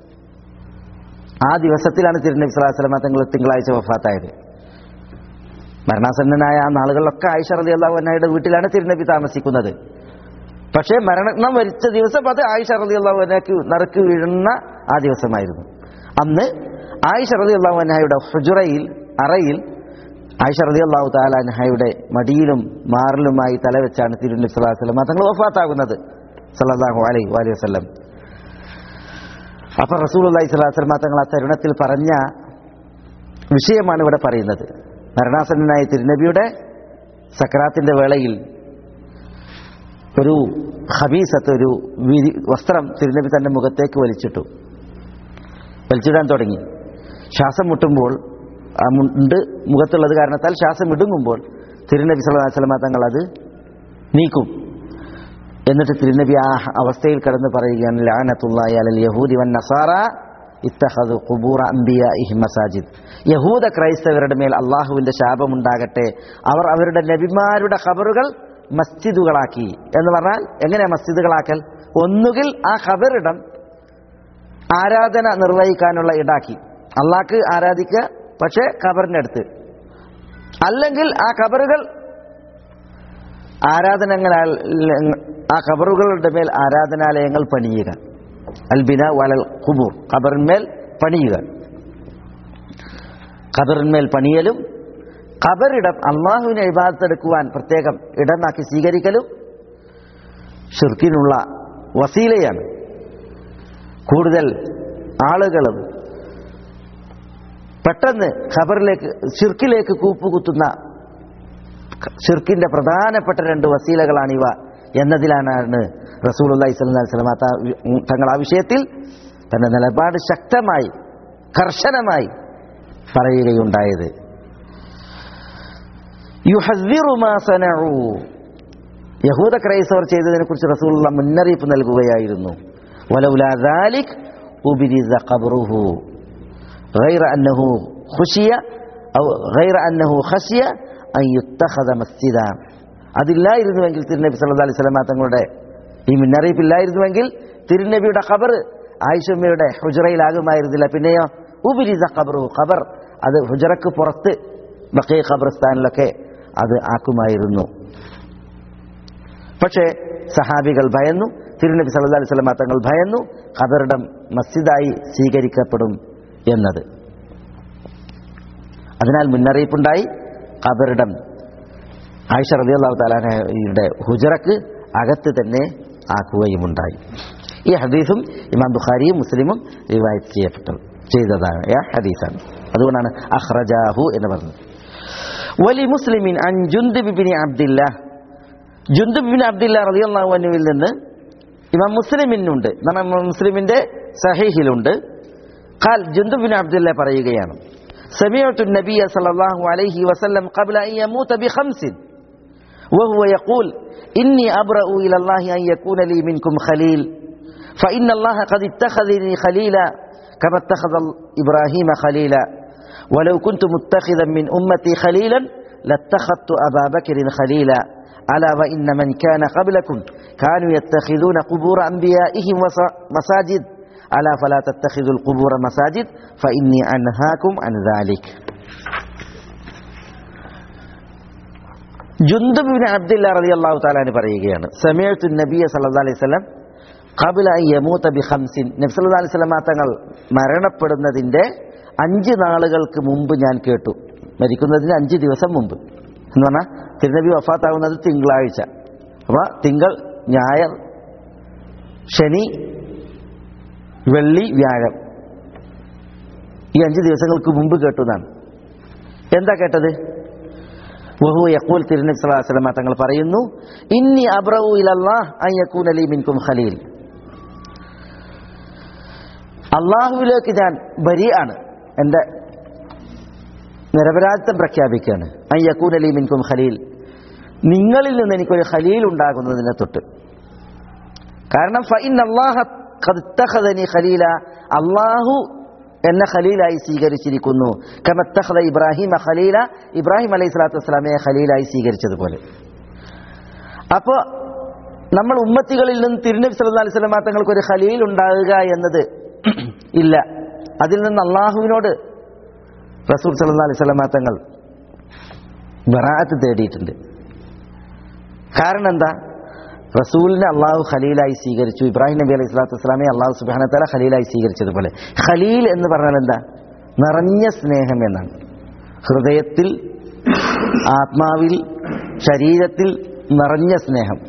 ആ ദിവസത്തിലാണ് തിരുനബി സ്വല്ലല്ലാഹു അലൈഹി വസല്ലമ തങ്ങൾ തിങ്കളാഴ്ച വഫാത്തായത് മരണാസന്നനായ ആ നാളുകളിലൊക്കെ ആയിഷ റളിയല്ലാഹു അൻഹയുടെ വീട്ടിലാണ് തിരുനബി താമസിക്കുന്നത് പക്ഷേ മരണം വരിച്ച ദിവസം അത് ആയിഷ റളിയല്ലാഹു അൻഹയ്ക്ക് നറുക്ക് വീഴുന്ന ആ ദിവസമായിരുന്നു അന്ന് ആയിഷ റളിയല്ലാഹു അൻഹയുടെ ഹുജറയിൽ അറയിൽ ആയിഷ റളിയല്ലാഹു തആല അൻഹയുടെ മടിയിലും മാറിലുമായി തലവെച്ചാണ് തിരുനബി സ്വല്ലല്ലാഹു അലൈഹി വസല്ലം തങ്ങൾ വഫാത്താകുന്നത് സല്ലല്ലാഹു അലൈഹി വഅലിഹി വസല്ലം അപ്പൊ റസൂലുള്ളാഹി സ്വല്ലല്ലാഹു അലൈഹി വസല്ലം തങ്ങൾ ആ തരുണത്തിൽ പറഞ്ഞ വിഷയമാണ് ഇവിടെ പറയുന്നത് മരണാസന്നനായ തിരുനബിയുടെ സക്രാത്തിന്റെ വേളയിൽ ഒരു ഹബീസത്ത് ഒരു വിരി വസ്ത്രം തിരുനബി തന്റെ മുഖത്തേക്ക് വലിച്ചിട്ടു വലിച്ചിടാൻ തുടങ്ങി ശ്വാസം മുട്ടുമ്പോൾ ആ മുണ്ട് മുഖത്തുള്ളത് കാരണത്താൽ ശ്വാസം ഇടുങ്ങുമ്പോൾ തിരുനബി സല്ലല്ലാഹു അലൈഹി വസല്ലമ തങ്ങൾ അത് നീക്കും എന്നിട്ട് തിരുനബി ആ അവസ്ഥയിൽ കടന്ന് പറയുകയാണ് ലാനത്തുള്ളാഹി അലൽ യഹൂദി വൻ നസാറ ഇത്തഖദു ഖുബൂറ അംബിയാഇഹിം മസാജിദ് യഹൂദ ക്രൈസ്തവരുടെ മേൽ അള്ളാഹുവിന്റെ ശാപമുണ്ടാകട്ടെ അവർ അവരുടെ നബിമാരുടെ ഖബറുകൾ മസ്ജിദുകളാക്കി എന്ന് പറഞ്ഞാൽ എങ്ങനെയാ മസ്ജിദുകളാക്കൽ ഒന്നുകിൽ ആ ഖബറിടം ആരാധന നിർവഹിക്കാനുള്ള ഇടാക്കി അള്ളാഹ്ക്ക് ആരാധിക്കുക പക്ഷേ ഖബറിന്റെ അടുത്ത് അല്ലെങ്കിൽ ആ ഖബറുകൾ ആരാധനങ്ങൾ ആ ഖബറുകളുടെ മേൽ ആരാധനാലയങ്ങൾ പണിയുക അൽബിന വലൽ ഖുബൂർ ഖബറിന്മേൽ പണിയുക ഖബറിന്മേൽ പണിയലും ഖബറിടം അള്ളാഹുവിനെ ഇബാദത്തെടുക്കുവാൻ പ്രത്യേകം ഇടമാക്കി സ്വീകരിക്കലും ഷിർക്കിനുള്ള വസീലയാണ് കൂടുതൽ ആളുകളും പെട്ടെന്ന് ഖബറിലേക്ക് ഷിർക്കിലേക്ക് കൂപ്പുകുത്തുന്ന ഷിർക്കിന്റെ പ്രധാനപ്പെട്ട രണ്ട് വസീലകളാണിവ എന്നതിലാണ് റസൂലുള്ളാഹി സ്വല്ലല്ലാഹി അലൈഹി വസല്ലം ത- തങ്ങൾ ആ വിഷയത്തിൽ തന്റെ നിലപാട് ശക്തമായി കർശനമായി പറയുകയുണ്ടായത് യുഹദ്ദിറു മാ സനഉ യഹൂദ ക്രൈസ്തവർ ചെയ്തതിനെ കുറിച്ച് റസൂലുള്ള മുന്നറിയിപ്പ് നൽകുകയായിരുന്നു വലൗലാ ദാലിക് ഉബിരിസ ഖബ്റുഹു غير أنه خشي أو غير أنه خشي أن يتخذ مسجدا അതില്ലായിരുന്നുവെങ്കിൽ തിരുനബി സല്ലല്ലാഹു അലൈഹി വസല്ലമ തങ്ങളുടെ ഈ മുന്നറിയിപ്പില്ലായിരുന്നുവെങ്കിൽ തിരുനബിയുടെ ഖബർ ആയിഷമ്മയുടെ ഹുജറയിലാകുമായിരുന്നില്ല പിന്നെയോ ഉബിരിസ ഖബറു ഖബർ അത് ഹുജറക്ക് പുറത്ത് ബക്കേ ഖബർസ്ഥാനിലൊക്കെ അത് ആക്കുമായിരുന്നു പക്ഷേ സഹാബികൾ ഭയന്നു തിരുനബി സല്ലല്ലാഹു അലൈഹി വസല്ലം തങ്ങൾ ഭയന്നു ഖബറിടം മസ്ജിദായി സ്വീകരിക്കപ്പെടും എന്നത് അതിനാൽ മുന്നറിയിപ്പുണ്ടായി ഖബറിടം ആയിഷ റളിയല്ലാഹു തആലയുടെ ഹുജറക്ക് അകത്ത് തന്നെ ആക്കുകയുമുണ്ടായി ഈ ഹദീസും ഇമാം ബുഖാരിയും മുസ്ലിമും റിവായത്ത് ചെയ്യപ്പെട്ടത് ചെയ്തതായ ഹദീസാണ് അതുകൊണ്ടാണ് അഹ്റജാഹു എന്ന് പറഞ്ഞത് വലി മുസ്ലിമിൻ അൻ Jundab bin Abdillah Jundab bin Abdillah റളിയല്ലാഹു അൻഹുവിൽ നിന്ന് ഇമാം മുസ്ലിമിനുണ്ട് നമ്മുടെ മുസ്ലിമിന്റെ സഹീഹിലുണ്ട് ഖാൽ ജുന്ദബ് ബിൻ അബ്ദില്ല പറയുകയാണ് سمعت النبي صلى الله عليه وسلم قبل أن يموت بخمس وهو يقول إني أبرأ إلى الله أن يكون لي منكم خليل فإن الله قد اتخذني خليلا كما اتخذ إبراهيم خليلا ولو كنت متخذا من أمتي خليلا لاتخذت أبا بكر خليلا ألا وإن من كان قبلكم كانوا يتخذون قبور أنبيائهم وص- مساجد ألا فلا تتخذوا القبور مساجد فإني أنهاكم عن ذلك ജുന്ദബിൻ അബ്ദുല്ല റതി അള്ളാഹു താലാന് പറയുകയാണ് സമയത്തു നബിയ സല്ലാ അലൈഹി സ്വലം കബില യമൂത്ത ബി ഹംസിൻ നബി സല്ലാ അലൈഹി സ്വലമ തങ്ങൾ മരണപ്പെടുന്നതിന്റെ അഞ്ച് നാളുകൾക്ക് മുമ്പ് ഞാൻ കേട്ടു മരിക്കുന്നതിന് അഞ്ച് ദിവസം മുമ്പ് എന്ന് പറഞ്ഞാൽ തിരുനബി വഫാത്താകുന്നത് തിങ്കളാഴ്ച അപ്പൊ തിങ്കൾ ഞായർ ശനി വെള്ളി വ്യാഴം ഈ അഞ്ച് ദിവസങ്ങൾക്ക് മുമ്പ് കേട്ടു എന്നാണ് എന്താ കേട്ടത് വഹു യഖൂൽ തിരുനബി സ്വല്ലല്ലാഹു അലൈഹി വസല്ലം തങ്ങൾ പറയുന്നു ഇന്നി അബ്റഉ ഇലല്ലാഹ് അൻ യകൂന ലീ മിൻകും ഖലീൽ അള്ളാഹുവിലേക്ക് ഞാൻ ബരിയാണ് എൻ്റെ നിരപരാധിത്വം പ്രഖ്യാപിക്കുകയാണ് അൻ യകൂന ലീ മിൻകും ഖലീൽ നിങ്ങളിൽ നിന്ന് എനിക്കൊരു ഖലീൽ ഉണ്ടാകുന്നതിനെ തൊട്ട് കാരണം ഫഇൻ അല്ലാഹ ഖദ് ഇത്തഖദനി ഖലീല അല്ലാഹു എന്നെ ഖലീലായി സ്വീകരിച്ചിരിക്കുന്നു കമത്തഖദ ഇബ്രാഹിം ഖലീല ഇബ്രാഹിം അലൈഹി സ്വലാത്തു വസ്സലാമയെ ഖലീലായി സ്വീകരിച്ചതുപോലെ അപ്പോൾ നമ്മൾ ഉമ്മത്തികളിൽ നിന്ന് തിരുനബി സല്ലല്ലാഹു അലൈഹി വസല്ലം തങ്ങൾക്ക് ഒരു ഖലീൽ ഉണ്ടാകുക എന്നത് ഇല്ല അതിൽ നിന്ന് അള്ളാഹുവിനോട് റസൂൽ സല്ലല്ലാഹു അലൈഹി വസല്ലം തങ്ങൾ ബറാഅത്ത് തേടിയിട്ടുണ്ട് കാരണം എന്താ റസൂലിനെ അള്ളാഹു ഖലീലായി സ്വീകരിച്ചു ഇബ്രാഹിം നബി അലൈഹി സ്വലാത്തു വസ്സലാമെ അള്ളാഹു സുബാന തല ഖലീലായി സ്വീകരിച്ചതുപോലെ ഖലീൽ എന്ന് പറഞ്ഞാൽ എന്താ നിറഞ്ഞ സ്നേഹം എന്നാണ് ഹൃദയത്തിൽ ആത്മാവിൽ ശരീരത്തിൽ നിറഞ്ഞ സ്നേഹം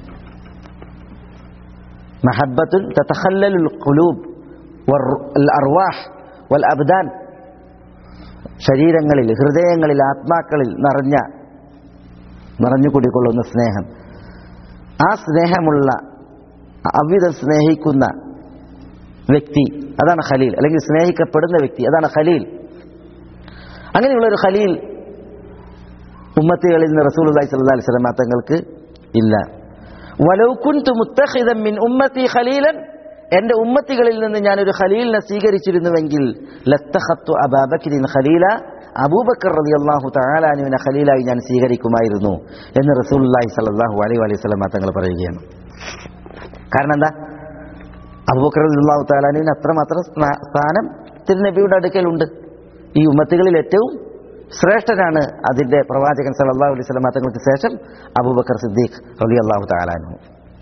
മഹബത്തുൻ തതഖല്ലലുൽ ഖുലൂബ് വൽ അർവാഹ് വൽ അബ്ദാൻ ശരീരങ്ങളിൽ ഹൃദയങ്ങളിൽ ആത്മാക്കളിൽ നിറഞ്ഞ നിറഞ്ഞു കുടികൊള്ളുന്ന സ്നേഹം ആ സ്നേഹമുള്ള അവിധം സ്നേഹിക്കുന്ന വ്യക്തി അതാണ് ഖലീൽ അല്ലെങ്കിൽ സ്നേഹിക്കപ്പെടുന്ന വ്യക്തി അതാണ് ഖലീൽ അങ്ങനെയുള്ള ഒരു ഖലീൽ ഉമ്മത്തികളിൽ നിന്ന് റസൂൽ അലൈഹി സ്വല്ലല്ലാഹി അലൈഹി വസല്ലം തങ്ങൾക്ക് ഇല്ല വലൗ കുൻതു മുത്തഖിദൻ മിൻ ഉമ്മത്തി ഖലീലൻ എൻ്റെ ഉമ്മത്തികളിൽ നിന്ന് ഞാനൊരു ഖലീലിനെ സ്വീകരിച്ചിരുന്നുവെങ്കിൽ ലത്തഖത്തു അബാബക്രിൻ ഖലീല അബൂബക്കർ റളിയല്ലാഹു തആലാനുവിനെ ഖലീലായി ഞാൻ സ്വീകരിക്കുമായിരുന്നു എന്ന് റസൂലുള്ളാഹി സ്വല്ലല്ലാഹു അലൈഹി വസല്ലം തങ്ങൾ പറയുകയാണ് കാരണം എന്താ അബൂബക്കർ റളിയല്ലാഹു തആലാനുവിന് അത്രമാത്രം സ്നാ- സ്ഥാനം തിരുനബിയുടെ അടുക്കലുണ്ട് ഈ ഉമ്മത്തുകളിൽ ഏറ്റവും ശ്രേഷ്ഠനാണ് അതിന്റെ പ്രവാചകൻ സല്ലല്ലാഹു അലൈഹി വസല്ലം തങ്ങൾക്ക് ശേഷം അബൂബക്കർ സിദ്ദീഖ് റളിയല്ലാഹു തആലാനു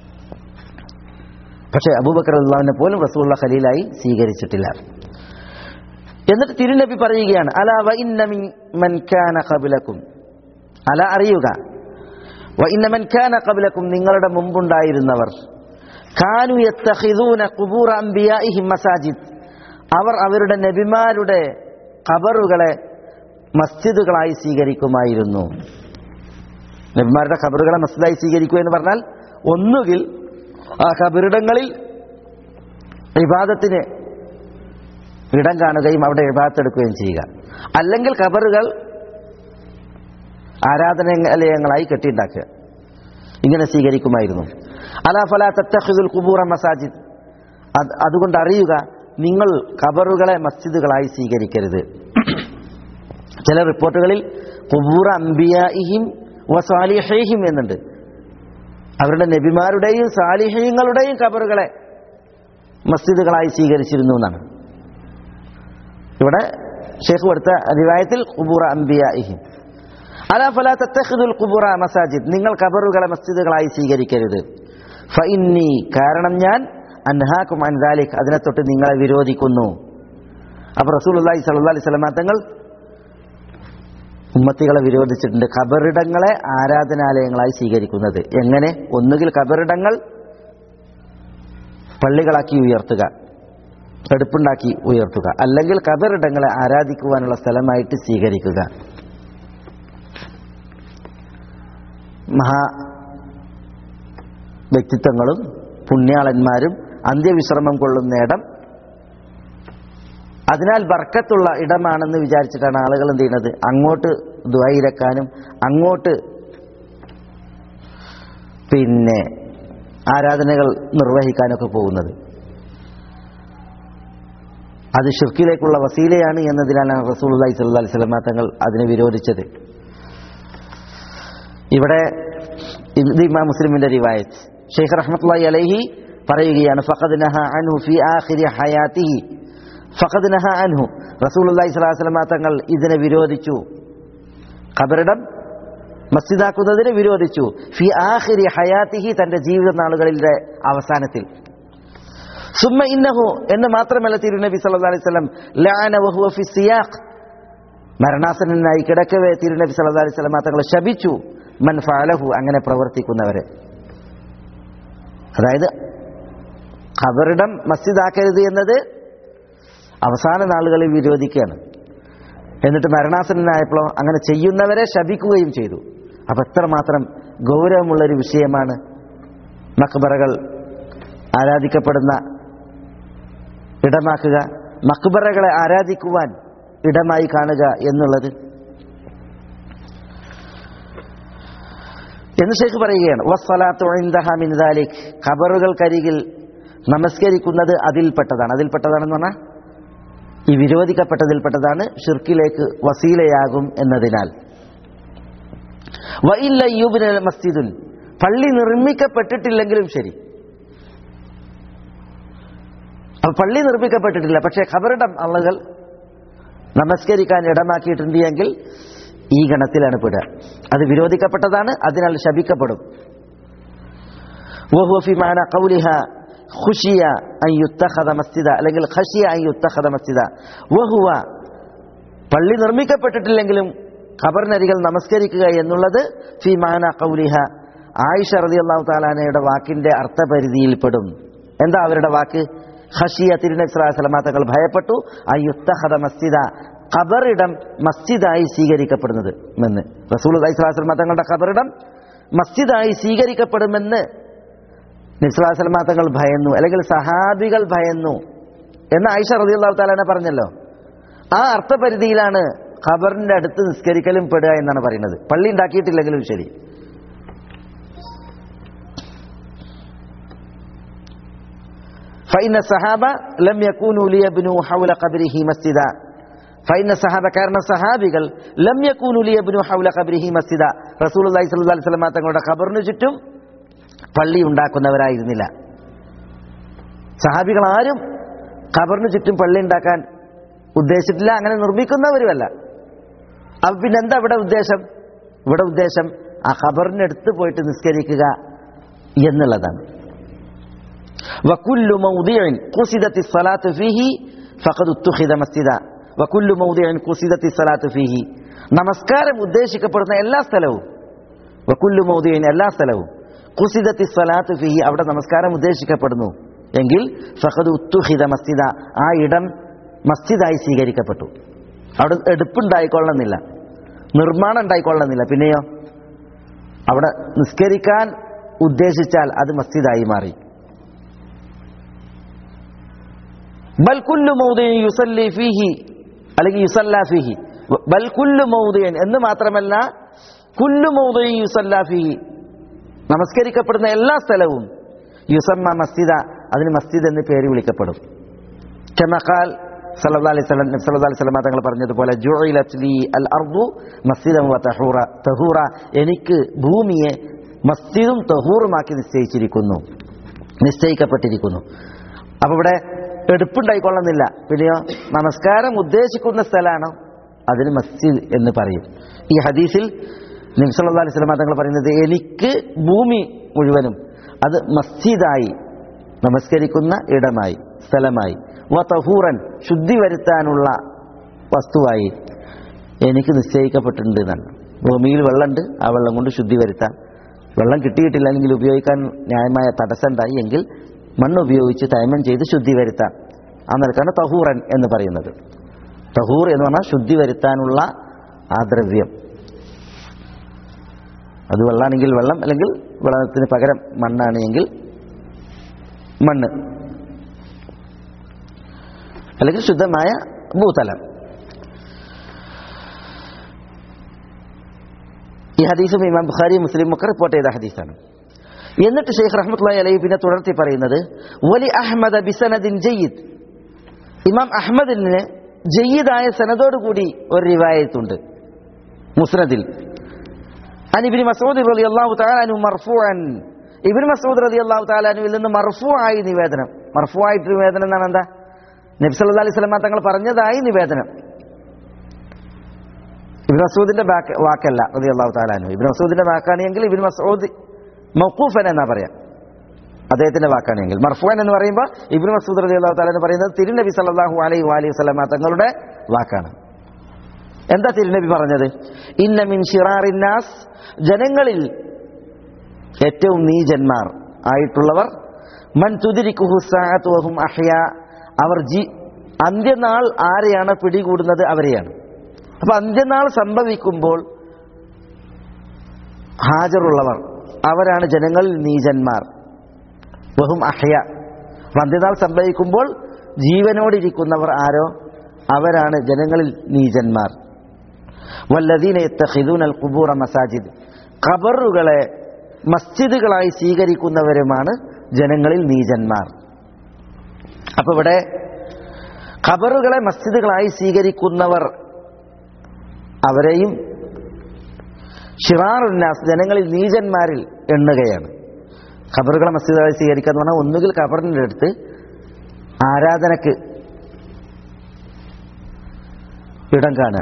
പക്ഷേ അബൂബക്കർ അള്ളാഹുവിനെ പോലും റസൂള്ള ഖലീലായി സ്വീകരിച്ചിട്ടില്ല എന്നിട്ട് തിരുനബി പറയുകയാണ് അല വ ഇന്ന മിൻ- മൻ കാന ഖബലക്കും അല അറിയുക വ ഇന്ന മൻ കാന ഖബലക്കും നിങ്ങളുടെ മുമ്പുണ്ടായിരുന്നവർ കാനു യത്തഖിദൂന ഖുബൂറ അംബിയാഇഹിം മസാജിദ് അവർ അവരുടെ നബിമാരുടെ ഖബറുകളെ മസ്ജിദുകളായി സ്വീകരിക്കുമായിരുന്നു നബിമാരുടെ ഖബറുകളെ മസ്ജിദായി സ്വീകരിക്കുക എന്ന് പറഞ്ഞാൽ ഒന്നുകിൽ ആ ഖബറിടങ്ങളിൽ വിവാദത്തിന് ഇടം കാണുകയും അവിടെ വിവാദത്തെടുക്കുകയും ചെയ്യുക അല്ലെങ്കിൽ ഖബറുകൾ ആരാധനാലയങ്ങളായി കെട്ടിയുണ്ടാക്കുക ഇങ്ങനെ സ്വീകരിക്കുമായിരുന്നു അലാ ഫലാ തത്തഖിദുൽ ഖുബൂറ മസാജിദ് അത് അതുകൊണ്ട് അറിയുക നിങ്ങൾ ഖബറുകളെ മസ്ജിദുകളായി സ്വീകരിക്കരുത് ചില റിപ്പോർട്ടുകളിൽ ഖുബൂറ അംബിയായിഹിം വസാലിഹൈഹിം എന്നുണ്ട് അവരുടെ നബിമാരുടെയും സാലിഹ്യങ്ങളുടെയും ഖബറുകളെ മസ്ജിദുകളായി സ്വീകരിച്ചിരുന്നു എന്നാണ് ഇവിടെ ഷെയ്ഖ് കൊടുത്ത റിവായത്തിൽ ഖുബൂറ അംബിയായിഹിം അലാ ഫലാ തത്തഖിദുൽ ഖുബൂറ മസാജിദ് നിങ്ങൾ ഖബറുകളെ മസ്ജിദുകളായി സ്വീകരിക്കരുത് ഫഇന്നി കാരണം ഞാൻ അൻഹാക്കും അൻദാലിക് അതിനെ തൊട്ട് നിങ്ങളെ വിരോധിക്കുന്നു അപ്പൊ റസൂലുള്ളാഹി സ്വല്ലല്ലാഹി അലൈഹി വസല്ലം തങ്ങൾ ഉമ്മത്തികളെ വിരോധിച്ചിട്ടുണ്ട് ഖബറിടങ്ങളെ ആരാധനാലയങ്ങളായി സ്വീകരിക്കുന്നത് എങ്ങനെ ഒന്നുകിൽ ഖബറിടങ്ങൾ പള്ളികളാക്കി ഉയർത്തുക എടുപ്പുണ്ടാക്കി ഉയർത്തുക അല്ലെങ്കിൽ ഖബറിടങ്ങളെ ആരാധിക്കുവാനുള്ള സ്ഥലമായിട്ട് സ്വീകരിക്കുക മഹാ വ്യക്തിത്വങ്ങളും പുണ്യാളന്മാരും അന്ത്യവിശ്രമം കൊള്ളുന്ന അതിനാൽ ബർക്കത്തുള്ള ഇടമാണെന്ന് വിചാരിച്ചിട്ടാണ് ആളുകൾ എന്ത് ചെയ്യുന്നത് അങ്ങോട്ട് ദ്വൈരക്കാനും അങ്ങോട്ട് പിന്നെ ആരാധനകൾ നിർവഹിക്കാനൊക്കെ പോകുന്നത് അത് ഷിർക്കിലേക്കുള്ള വസീലയാണ് എന്നതിനാണ് റസൂൽ അലൈഹി സ്വല്ലി വസ്ലമ തങ്ങൾ അതിനെ വിരോധിച്ചത് ഇവിടെ ഇത് ഇമാം മുസ്ലിമിന്റെ റിവായത്ത് ഷെയ്ഖ് റഹ്മത്തുള്ളാഹി അലൈഹി പറയുകയാണ് ഫഖദ് നഹ അൻഹു ഫി ആഖിരി ഹയാത്തിഹി ഫഖദ് നഹ അൻഹു റസൂലുള്ളാഹി സ്വല്ലല്ലാഹു അലൈഹി വസല്ലം തങ്ങൾ ഇതിനെ വിരോധിച്ചു ഖബറിടം മസ്ജിദാക്കുന്നതിനെ വിരോധിച്ചു ഫി ആഖിരി ഹയാത്തിഹി തന്റെ ജീവിത നാളുകളിലെ അവസാനത്തിൽ സുമ്മ ഇന്നഹു എന്ന് മാത്രമല്ല തിരുനബി സല്ലല്ലാഹു അലൈഹി വസല്ലം ലഅന വഹുവ ഫി സിയാഖ് മരണാസനായി കിടക്കവേ തിരുനബി സല്ലല്ലാഹു അലൈഹി വസല്ലം തങ്ങൾ ശപിച്ചു മൻ ഫഅലഹു അങ്ങനെ പ്രവർത്തിക്കുന്നവരെ അതായത് ഖബറിടം മസ്ജിദാക്കരുത് എന്നത് അവസാന നാളുകളിൽ വിരോധിക്കുകയാണ് എന്നിട്ട് മരണാസനായപ്പോഴോ അങ്ങനെ ചെയ്യുന്നവരെ ശപിക്കുകയും ചെയ്തു അപ്പൊ എത്രമാത്രം ഗൗരവമുള്ളൊരു വിഷയമാണ് മക്ബറകൾ ആരാധിക്കപ്പെടുന്ന ഇടമാക്കുക മക്ബറകളെ ആരാധിക്കുവാൻ ഇടമായി കാണുക എന്നുള്ളത് എന്ന് ഷേഖ് പറയുകയാണ് വസ്സലാത്തു ഇൻദഹ മിൻ ദാലിക് ഖബറുകൾക്കരികിൽ നമസ്കരിക്കുന്നത് അതിൽപ്പെട്ടതാണ് അതിൽപ്പെട്ടതാണെന്ന് പറഞ്ഞാൽ ഈ വിരോധിക്കപ്പെട്ടതിൽപ്പെട്ടതാണ് ഷിർക്കിലേക്ക് വസീലയാകും എന്നതിനാൽ വഇല്ല യൂബിന മസ്ജിദുൻ പള്ളി നിർമ്മിക്കപ്പെട്ടിട്ടില്ലെങ്കിലും ശരി അപ്പൊ പള്ളി നിർമ്മിക്കപ്പെട്ടിട്ടില്ല പക്ഷേ ഖബറിടം ആളുകൾ നമസ്കരിക്കാൻ ഇടമാക്കിയിട്ടുണ്ട് എങ്കിൽ ഈ ഗണത്തിലാണ് പെടുക അത് വിരോധിക്കപ്പെട്ടതാണ് അതിനാൽ ശപിക്കപ്പെടും വഹുവ ഫി മാന ഖൗലിഹ ഖുഷിയ അൻ യുത്തഖദ മസ്ജിദ അല്ലെങ്കിൽ ഖഷിയ അൻ യുത്തഖദ മസ്ജിദ വഹുവ പള്ളി നിർമ്മിക്കപ്പെട്ടിട്ടില്ലെങ്കിലും ഖബറിനരികൾ നമസ്കരിക്കുക എന്നുള്ളത് ഫി മാന ഖൗലിഹ ആയിഷ റളിയല്ലാഹു തആലാനയുടെ വാക്കിന്റെ അർത്ഥപരിധിയിൽപ്പെടും എന്താ അവരുടെ വാക്ക് ഖഷിയ തിരുനബി സ്വല്ലല്ലാഹു അലൈഹി വസല്ലം തങ്ങൾ ഭയപ്പെട്ടു അൻ യുത്തഖദ മസ്ജിദ ഖബറിടം മസ്ജിദായി സ്വീകരിക്കപ്പെടുന്നത് എന്ന് റസൂൽ അലൈഹി സ്വലാഹു വസല്ലം തങ്ങളുടെ ഖബറിടം മസ്ജിദായി സ്വീകരിക്കപ്പെടുമെന്ന് നിസ്ലാസ്ലമ തങ്ങൾ ഭയന്നു അല്ലെങ്കിൽ സഹാബികൾ ഭയന്നു എന്ന് ആയിഷ റളിയല്ലാഹു താലാനെ പറഞ്ഞല്ലോ ആ അർത്ഥപരിധിയിലാണ് ഖബറിന്റെ അടുത്ത് നിസ്കരിക്കലും പെടുക എന്നാണ് പറയുന്നത് പള്ളി ഉണ്ടാക്കിയിട്ടില്ലെങ്കിലും ശരി فإن الصحابة لم يكونوا ليبنوا حول قبره مسجدا فإن الصحابة കാരണം സഹാബികൾ ലം യകൂനു ലിയബ്നു ഹൗല ഖബ്രിഹി മസ്ജിദ റസൂലുള്ളാഹി സ്വല്ലല്ലാഹു അലൈഹി വസല്ലം തങ്ങളുടെ ഖബറിന് ചുറ്റും പള്ളി ഉണ്ടാക്കുന്നവരായിരുന്നില്ല സഹാബികൾ ആരും ഖബറിന് ചുറ്റും പള്ളി ഉണ്ടാക്കാൻ ഉദ്ദേശിച്ചിട്ടില്ല അങ്ങനെ നിർമ്മിക്കുന്നവരുമല്ല അപ്പൊ പിന്നെന്താ ഇവിടെ ഉദ്ദേശം ഇവിടെ ഉദ്ദേശം ആ ഖബറിനടുത്ത് പോയിട്ട് നിസ്കരിക്കുക എന്നുള്ളതാണ് وكل موضع قصدت الصلاة فيه فقد اتخذ مسجدا وكل موضع قصدت الصلاة فيه നമസ്കാരം ഉദ്ദേശിക്കപ്പെടുന്ന എല്ലാ സ്ഥലവും വക്കുല്ലു മൗദിയൻ എല്ലാ സ്ഥലവും കുസിദത്തി സ്വലാത്ത് ഫിഹി അവിടെ നമസ്കാരം ഉദ്ദേശിക്കപ്പെടുന്നു എങ്കിൽ ഫഹദ് ഉത്തുഹിദ മസ്ജിദ ആ ഇടം മസ്ജിദായി സ്വീകരിക്കപ്പെട്ടു അവിടെ എടുപ്പുണ്ടായിക്കൊള്ളണമെന്നില്ല നിർമ്മാണം ഉണ്ടായിക്കൊള്ളണമെന്നില്ല പിന്നെയോ അവിടെ നിസ്കരിക്കാൻ ഉദ്ദേശിച്ചാൽ അത് മസ്ജിദായി മാറി ബൽ കുല്ലു മൗദിയൻ യുസല്ലി ഫീഹി അല്ലെങ്കിൽ യുസല്ല ഫീഹി ബൽ കുല്ലു മൗദിയൻ എന്ന് മാത്രമല്ല കുല്ലു മൗദിയൻ യുസല്ല ഫീഹി നമസ്കരിക്കപ്പെടുന്ന എല്ലാ സ്ഥലവും യുസമ്മ മസ്ജിദ അതിന് മസ്ജിദ് എന്ന് പേര് വിളിക്കപ്പെടും കെമക്കാൽ സല്ലല്ലാഹു അലൈഹി വസല്ലം നബി സല്ലല്ലാഹു അലൈഹി വസല്ലം തങ്ങൾ പറഞ്ഞതുപോലെ ജുഇലത് ലി അൽ അർദു മസ്ജിദൻ വ തഹൂറ തഹൂറ എനിക്ക് ഭൂമിയെ മസ്ജിദും തഹൂറുമാക്കി നിശ്ചയിച്ചിരിക്കുന്നു നിശ്ചയിക്കപ്പെട്ടിരിക്കുന്നു അപ്പൊ ഇവിടെ എടുപ്പുണ്ടായിക്കൊള്ളുന്നില്ല പിന്നെയോ നമസ്കാരം ഉദ്ദേശിക്കുന്ന സ്ഥലമാണോ അതിന് മസ്ജിദ് എന്ന് പറയും ഈ ഹദീസിൽ നബി സല്ലല്ലാഹു അലൈഹി വസല്ലം തങ്ങൾ പറയുന്നത് എനിക്ക് ഭൂമി മുഴുവനും അത് മസ്ജിദായി നമസ്കരിക്കുന്ന ഇടമായി സ്ഥലമായി വ തഹൂറൻ ശുദ്ധി വരുത്താനുള്ള വസ്തുവായി എനിക്ക് നിശ്ചയിക്കപ്പെട്ടിട്ടുണ്ട് എന്നാണ് ഭൂമിയിൽ വെള്ളമുണ്ട് ആ വെള്ളം കൊണ്ട് ശുദ്ധി വരുത്താം വെള്ളം കിട്ടിയിട്ടില്ലെങ്കിൽ ഉപയോഗിക്കാൻ ന്യായമായ തടസ്സം ഉണ്ടായി എങ്കിൽ മണ്ണ് ഉപയോഗിച്ച് തൈമം ചെയ്ത് ശുദ്ധി വരുത്താം ആ നിലക്കാണ് തഹൂറൻ എന്ന് പറയുന്നത് തഹൂർ എന്ന് പറഞ്ഞാൽ ശുദ്ധി വരുത്താനുള്ള ആ ദ്രവ്യം അത് വെള്ളമാണെങ്കിൽ വെള്ളം അല്ലെങ്കിൽ വെള്ളത്തിന് പകരം മണ്ണാണ് എങ്കിൽ മണ്ണ് അല്ലെങ്കിൽ ശുദ്ധമായ ഭൂതലം ഈ ഹദീസും ഇമാം ബുഖാരി മുസ്ലിം ഒക്കെ റിപ്പോർട്ട് ചെയ്ത ഹദീസാണ് എന്നിട്ട് ഷെയ്ഖ് റഹ്മത്തുള്ളി അലൈഹി പിന്നെ തുടർത്തി പറയുന്നത് വലി അഹമ്മദ് ബിസനദിൻ ജയ്യിദ് ഇമാം അഹമ്മദിന് ജയ്യിദായ സനദോടുകൂടി ഒരു റിവായത്തുണ്ട് മുസ്നദിൽ അൻ ഇബ്നു മസ്ഊദ് റളിയല്ലാഹു തആല അൻഹു മർഫൂഅൻ ഇബ്നു മസ്ഊദ് റളിയല്ലാഹു തആല അൻഹുവിൽ നിന്ന് മർഫൂആയി നിവേദനം മർഫൂആയിട്ട് നിവേദനം എന്നാണ് എന്താ നബി സല്ലല്ലാഹു അലൈഹി വസല്ലം തങ്ങൾ പറഞ്ഞതായി നിവേദനം ഇബ്നു മസ്ഊദിന്റെ ബാക്ക് വാക്കല്ല റളിയല്ലാഹു തആല അൻഹു ഇബ്നു മസ്ഊദിന്റെ വാക്കാണെങ്കിൽ ഇബ്നു മസ്ഊദ് മൗഖൂഫൻ എന്നാ പറയാം അദ്ദേഹത്തിന്റെ വാക്കാണെങ്കിൽ മർഫൂൻ എന്ന് പറയുമ്പോൾ ഇബ്നു മസൂദ് റളിയല്ലാഹു തആല എന്ന് പറയുന്നത് തിരുനബി സല്ലല്ലാഹു അലൈഹി വഅലിഹി വസല്ലമ തങ്ങളുടെ വാക്കാണ് എന്താ തിരുനബി പറഞ്ഞത് ഇന്ന മിൻ ഷിറാറിന്നാസ് ജനങ്ങളിൽ ഏറ്റവും നീചന്മാർ ആയിട്ടുള്ളവർ മൻ തുദിരിക്കുഹു സാഅത്തു വഹും അഹ്യ അവർ ജി അന്ത്യനാൾ ആരെയാണ് പിടികൂടുന്നത് അവരെയാണ് അപ്പൊ അന്ത്യനാൾ സംഭവിക്കുമ്പോൾ ഹാജറുള്ളവർ അവരാണ് ജനങ്ങളിൽ നീചന്മാർ വഹും അഹ്യ അപ്പൊ അന്ത്യനാൾ സംഭവിക്കുമ്പോൾ ജീവനോടിരിക്കുന്നവർ ആരോ അവരാണ് ജനങ്ങളിൽ നീചന്മാർ വല്ലദീന യത്തഖിദൂന അൽ ഖുബൂറ മസാജിദ് ഖബറുകളെ മസ്ജിദുകളായി സ്വീകരിക്കുന്നവരുമാണ് ജനങ്ങളിൽ നീചന്മാർ അപ്പൊ ഇവിടെ ഖബറുകളെ മസ്ജിദുകളായി സ്വീകരിക്കുന്നവർ അവരെയും ഷിറാറുന്നാസ് ജനങ്ങളിൽ നീചന്മാരിൽ എണ്ണുകയാണ് ഖബറുകളെ മസ്ജിദുകളായി സ്വീകരിക്കുക എന്ന് പറഞ്ഞാൽ ഒന്നുകിൽ ഖബറിൻ്റെ അടുത്ത് ആരാധനക്ക് ഇടം കാണുക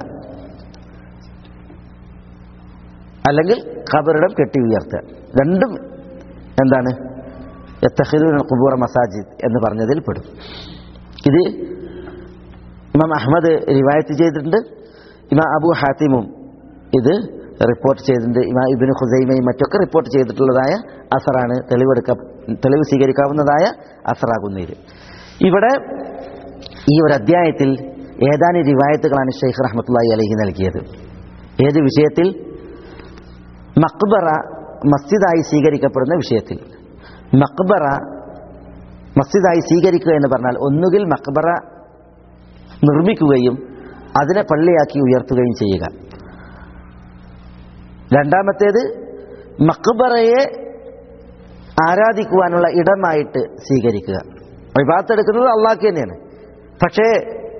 അല്ലെങ്കിൽ ഖബറിടം കെട്ടി ഉയർത്തുക രണ്ടും എന്താണ് എത്തഹിദുൽ കുബൂറ മസാജിദ് എന്ന് പറഞ്ഞതിൽ പെടും ഇത് ഇമാം അഹമ്മദ് റിവായത്ത് ചെയ്തിട്ടുണ്ട് ഇമാം അബു ഹാത്തിമും ഇത് റിപ്പോർട്ട് ചെയ്തിട്ടുണ്ട് ഇമാം ഇബിന് ഹുസൈമയും മറ്റൊക്കെ റിപ്പോർട്ട് ചെയ്തിട്ടുള്ളതായ അസറാണ് തെളിവെടുക്ക തെളിവ് സ്വീകരിക്കാവുന്നതായ അസറാകുന്നതിൽ ഇവിടെ ഈ ഒരു അധ്യായത്തിൽ ഏതാനും റിവായത്തുകളാണ് ഷെയ്ഖ് റഹ്മത്തുള്ളി അലഹി നൽകിയത് ഏത് വിഷയത്തിൽ മക്ബറ മസ്ജിദായി സ്വീകരിക്കപ്പെടുന്ന വിഷയത്തിൽ മക്ബറ മസ്ജിദായി സ്വീകരിക്കുക എന്ന് പറഞ്ഞാൽ ഒന്നുകിൽ മക്ബറ നിർമ്മിക്കുകയും അതിനെ പള്ളിയാക്കി ഉയർത്തുകയും ചെയ്യുക രണ്ടാമത്തേത് മക്ബറയെ ആരാധിക്കുവാനുള്ള ഇടമായിട്ട് സ്വീകരിക്കുക വിഭാഗത്തെടുക്കുന്നത് അള്ളാഹ്ക്ക് തന്നെയാണ് പക്ഷേ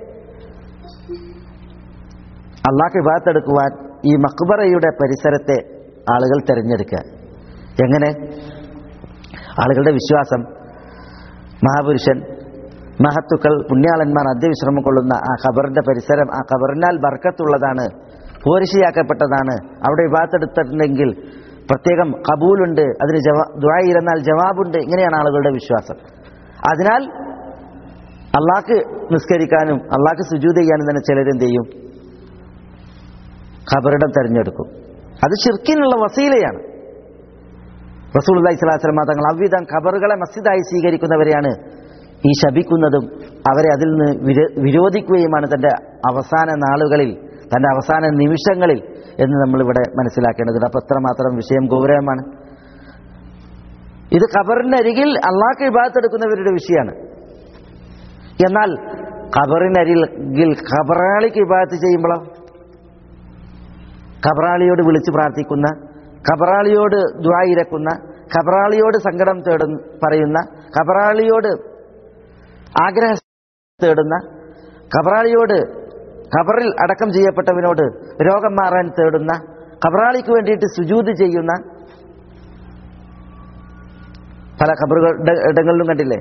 അള്ളാഹ്ക്ക് വിഭാഗത്തെടുക്കുവാൻ ഈ മക്ബറയുടെ പരിസരത്തെ ആളുകൾ തിരഞ്ഞെടുക്കുക എങ്ങനെ ആളുകളുടെ വിശ്വാസം മഹാപുരുഷൻ മഹത്തുക്കൾ പുണ്യാളന്മാർ അന്ത്യവിശ്രമം കൊള്ളുന്ന ആ ഖബറിന്റെ പരിസരം ആ ഖബറിനാൽ ബർക്കത്തുള്ളതാണ് പോരിശയാക്കപ്പെട്ടതാണ് അവിടെ വിഭാഗത്തെടുത്തിട്ടുണ്ടെങ്കിൽ പ്രത്യേകം കബൂലുണ്ട് അതിന് ജവാ ദ്വായിരുന്നാൽ ജവാബുണ്ട് ഇങ്ങനെയാണ് ആളുകളുടെ വിശ്വാസം അതിനാൽ അള്ളാഹ്ക്ക് നിസ്കരിക്കാനും അള്ളാഹ്ക്ക് സുജൂത് ചെയ്യാനും തന്നെ ചിലരെന്ത് ചെയ്യും ഖബറിടം തിരഞ്ഞെടുക്കും അത് ഷിർക്കിനുള്ള വസീലയാണ് റസൂൽ അള്ളഹി സ്വലാസ്ലമ തങ്ങൾ അവിധം ഖബറുകളെ മസ്ജിദായി സ്വീകരിക്കുന്നവരെയാണ് ഈ ശപിക്കുന്നതും അവരെ അതിൽ നിന്ന് വിര- വിരോധിക്കുകയുമാണ് തൻ്റെ അവസാന നാളുകളിൽ തൻ്റെ അവസാന നിമിഷങ്ങളിൽ എന്ന് നമ്മളിവിടെ മനസ്സിലാക്കേണ്ടതുണ്ട് അപ്പം എത്രമാത്രം വിഷയം ഗൗരവമാണ് ഇത് ഖബറിന്റെ അരികിൽ അള്ളാഹ്ക്ക് വിഭാഗത്തെടുക്കുന്നവരുടെ വിഷയമാണ് എന്നാൽ ഖബറിനരികിൽ ഖബറാളിക്ക് വിഭാഗത്ത് ചെയ്യുമ്പോഴോ ഖബറാളിയോട് വിളിച്ച് പ്രാർത്ഥിക്കുന്ന ഖബറാളിയോട് ദ്വായിരക്കുന്ന ഖബറാളിയോട് സങ്കടം തേടുന്ന പറയുന്ന ഖബറാളിയോട് ആഗ്രഹം തേടുന്ന ഖബറാളിയോട് ഖബറിൽ അടക്കം ചെയ്യപ്പെട്ടവനോട് രോഗം മാറാൻ തേടുന്ന ഖബറാളിക്ക് വേണ്ടിയിട്ട് സുജൂത് ചെയ്യുന്ന പല ഖബറുകളുടെ ഇടങ്ങളിലും കണ്ടില്ലേ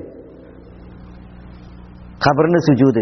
ഖബറിന് സുജൂത്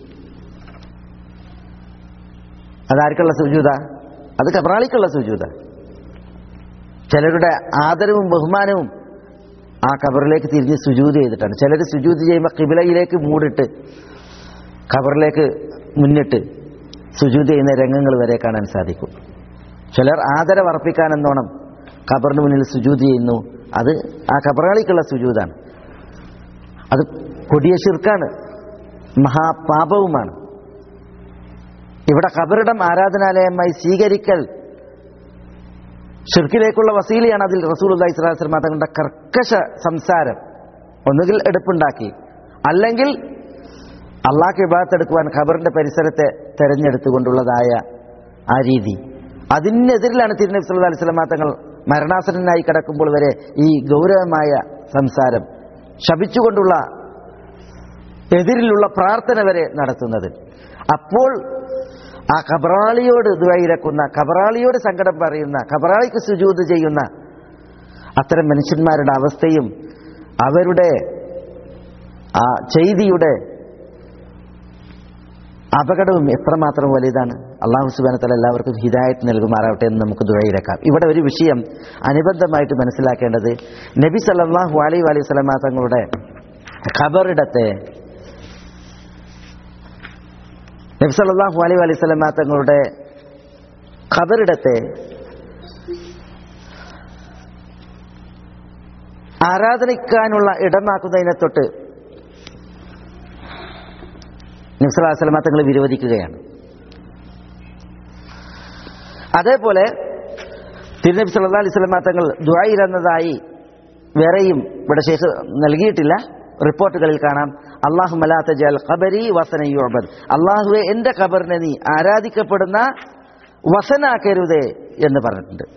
അതാർക്കുള്ള സുജൂത അത് ഖബറാളിക്കുള്ള സുജൂത ചിലരുടെ ആദരവും ബഹുമാനവും ആ ഖബറിലേക്ക് തിരിഞ്ഞ് സുജൂത് ചെയ്തിട്ടാണ് ചിലർ സുജൂത് ചെയ്യുമ്പോൾ കിബിലയിലേക്ക് മൂടിട്ട് ഖബറിലേക്ക് മുന്നിട്ട് സുജൂത് ചെയ്യുന്ന രംഗങ്ങൾ വരെ കാണാൻ സാധിക്കും ചിലർ ആദരവർപ്പിക്കാനെന്നോണം ഖബറിന് മുന്നിൽ സുജൂത് ചെയ്യുന്നു അത് ആ ഖബറാളിക്കുള്ള സുജൂതാണ് അത് കൊടിയ ശിർക്കാണ് മഹാപാപവുമാണ് ഇവിടെ ഖബറിടം ആരാധനാലയമായി സ്വീകരിക്കൽ ഷിർക്കിലേക്കുള്ള വസീലയാണ് അതിൽ റസൂൽ അള്ളഹി സ്വലാസ്ലം തങ്ങളുടെ കർക്കശ സംസാരം ഒന്നുകിൽ എടുപ്പുണ്ടാക്കി അല്ലെങ്കിൽ അള്ളാഹ് വിഭാഗത്തെടുക്കുവാൻ ഖബറിന്റെ പരിസരത്തെ തെരഞ്ഞെടുത്തുകൊണ്ടുള്ളതായ ആ രീതി അതിനെതിരിലാണ് തിരുനബി സല്ലല്ലാഹു അലൈഹി വസല്ലം തങ്ങൾ മരണാസനായി കിടക്കുമ്പോൾ വരെ ഈ ഗൗരവമായ സംസാരം ശപിച്ചുകൊണ്ടുള്ള എതിരിലുള്ള പ്രാർത്ഥന വരെ നടത്തുന്നത് അപ്പോൾ ആ ഖബറാളിയോട് ദ്വൈരക്കുന്ന ഖബറാളിയോട് സങ്കടം പറയുന്ന ഖബറാളിക്ക് സുജൂത് ചെയ്യുന്ന അത്തരം മനുഷ്യന്മാരുടെ അവസ്ഥയും അവരുടെ ആ ചെയ്തിയുടെ അപകടവും എത്രമാത്രം വലുതാണ് അള്ളാഹു സുബാനത്തല എല്ലാവർക്കും ഹിദായത്ത് നൽകുമാറാവട്ടെ എന്ന് നമുക്ക് ദുഴയിരക്കാം ഇവിടെ ഒരു വിഷയം അനുബന്ധമായിട്ട് മനസ്സിലാക്കേണ്ടത് നബി സല്ലാഹു അലൈ അലൈഹി സ്വലമാ തങ്ങളുടെ ഖബറിടത്തെ നബി സല്ലാഹു അലൈഹി അലൈഹി സ്വലമാ തങ്ങളുടെ ഖബറിടത്തെ ആരാധനിക്കാനുള്ള ഇടമാക്കുന്നതിനെ തൊട്ട് നബ്സലാസ്ലമ തങ്ങൾ വിരോധിക്കുകയാണ് അതേപോലെ തിരുനബി സല്ലാ അലൈഹി സ്വലമ തങ്ങൾ ദ്വായിരന്നതായി വേറെയും ഇവിടെ ശേഷം നൽകിയിട്ടില്ല റിപ്പോർട്ടുകളിൽ കാണാം അള്ളാഹു മലാത്തജൽ ഖബരി വസനയോബദ് അള്ളാഹുവെ എന്റെ ഖബറിനെ നീ ആരാധിക്കപ്പെടുന്ന വസനാക്കരുതേ എന്ന് പറഞ്ഞിട്ടുണ്ട്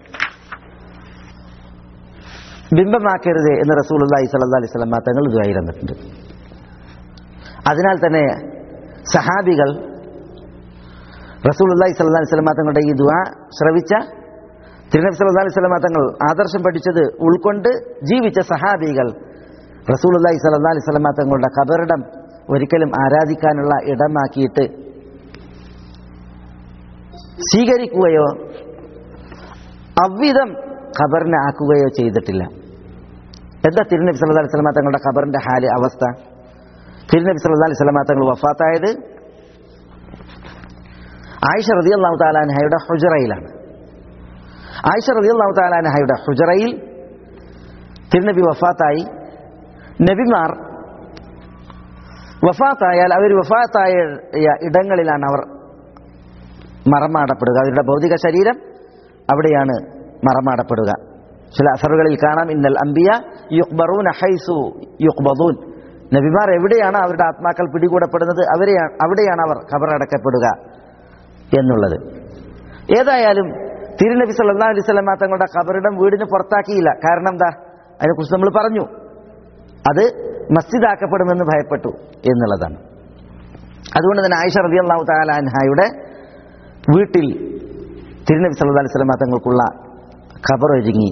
ബിംബമാക്കരുതേ എന്ന് റസൂൽ അള്ളാഹി സല്ലാ അലൈഹി സ്വലമ തങ്ങൾ ദ്വായിരന്നിട്ടുണ്ട് അതിനാൽ തന്നെ സഹാബികൾ റസൂൽ അള്ളാഹി സ്വല്ലാ സ്വലമ തങ്ങളുടെ ഈ ദുആ ശ്രവിച്ച തിരുനബി സല്ലാ അലൈഹി സ്വലമ തങ്ങൾ ആദർശം പഠിച്ചത് ഉൾക്കൊണ്ട് ജീവിച്ച സഹാബികൾ റസൂൽ അള്ളാഹി സ്വല്ലാ അലൈഹി സ്വലമ തങ്ങളുടെ ഖബറിടം ഒരിക്കലും ആരാധിക്കാനുള്ള ഇടമാക്കിയിട്ട് സ്വീകരിക്കുകയോ അவ்விധം ഖബറിനെ ആക്കുകയോ ചെയ്തിട്ടില്ല എന്താ തിരുനബി സല്ലാ അലൈഹി സ്വലമ തങ്ങളുടെ ഖബറിന്റെ ഹാല് അവസ്ഥ തിരുനബി സല്ലാ അലൈഹി സ്വലമ തങ്ങൾ വഫാത്തായത് ആയിഷ റതി അള്ളാഹു താലാൻഹയുടെ ഹുജറയിലാണ് ആയിഷ റതി അള്ളാഹു താലാൻഹയുടെ ഹുജറയിൽ തിരുനബി വഫാത്തായി നബിമാർ വഫാത്തായാൽ അവർ വഫാത്തായ ഇടങ്ങളിലാണ് അവർ മറമാടപ്പെടുക അവരുടെ ഭൗതിക ശരീരം അവിടെയാണ് മറമാടപ്പെടുക ചില അസറുകളിൽ കാണാം ഇന്നൽ അംബിയ യുക്ബറൂൻ ഹൈസു യുക്ബദൂൻ നബിമാർ എവിടെയാണ് അവരുടെ ആത്മാക്കൾ പിടികൂടപ്പെടുന്നത് അവരെയാണ് അവിടെയാണ് അവർ ഖബറടക്കപ്പെടുക എന്നുള്ളത് ഏതായാലും തിരുനബി സല്ലാ അലൈഹി സ്വലമ തങ്ങളുടെ ഖബറിടം വീടിന് പുറത്താക്കിയില്ല കാരണം എന്താ അതിനെക്കുറിച്ച് നമ്മൾ പറഞ്ഞു അത് മസ്ജിദാക്കപ്പെടുമെന്ന് ഭയപ്പെട്ടു എന്നുള്ളതാണ് അതുകൊണ്ട് തന്നെ ആയിഷ റബി അള്ളാഹു താലാൻഹായുടെ വീട്ടിൽ തിരുനബി സല്ലാ അലൈഹി സ്വലമ തങ്ങൾക്കുള്ള ഖബർ ഒരുങ്ങി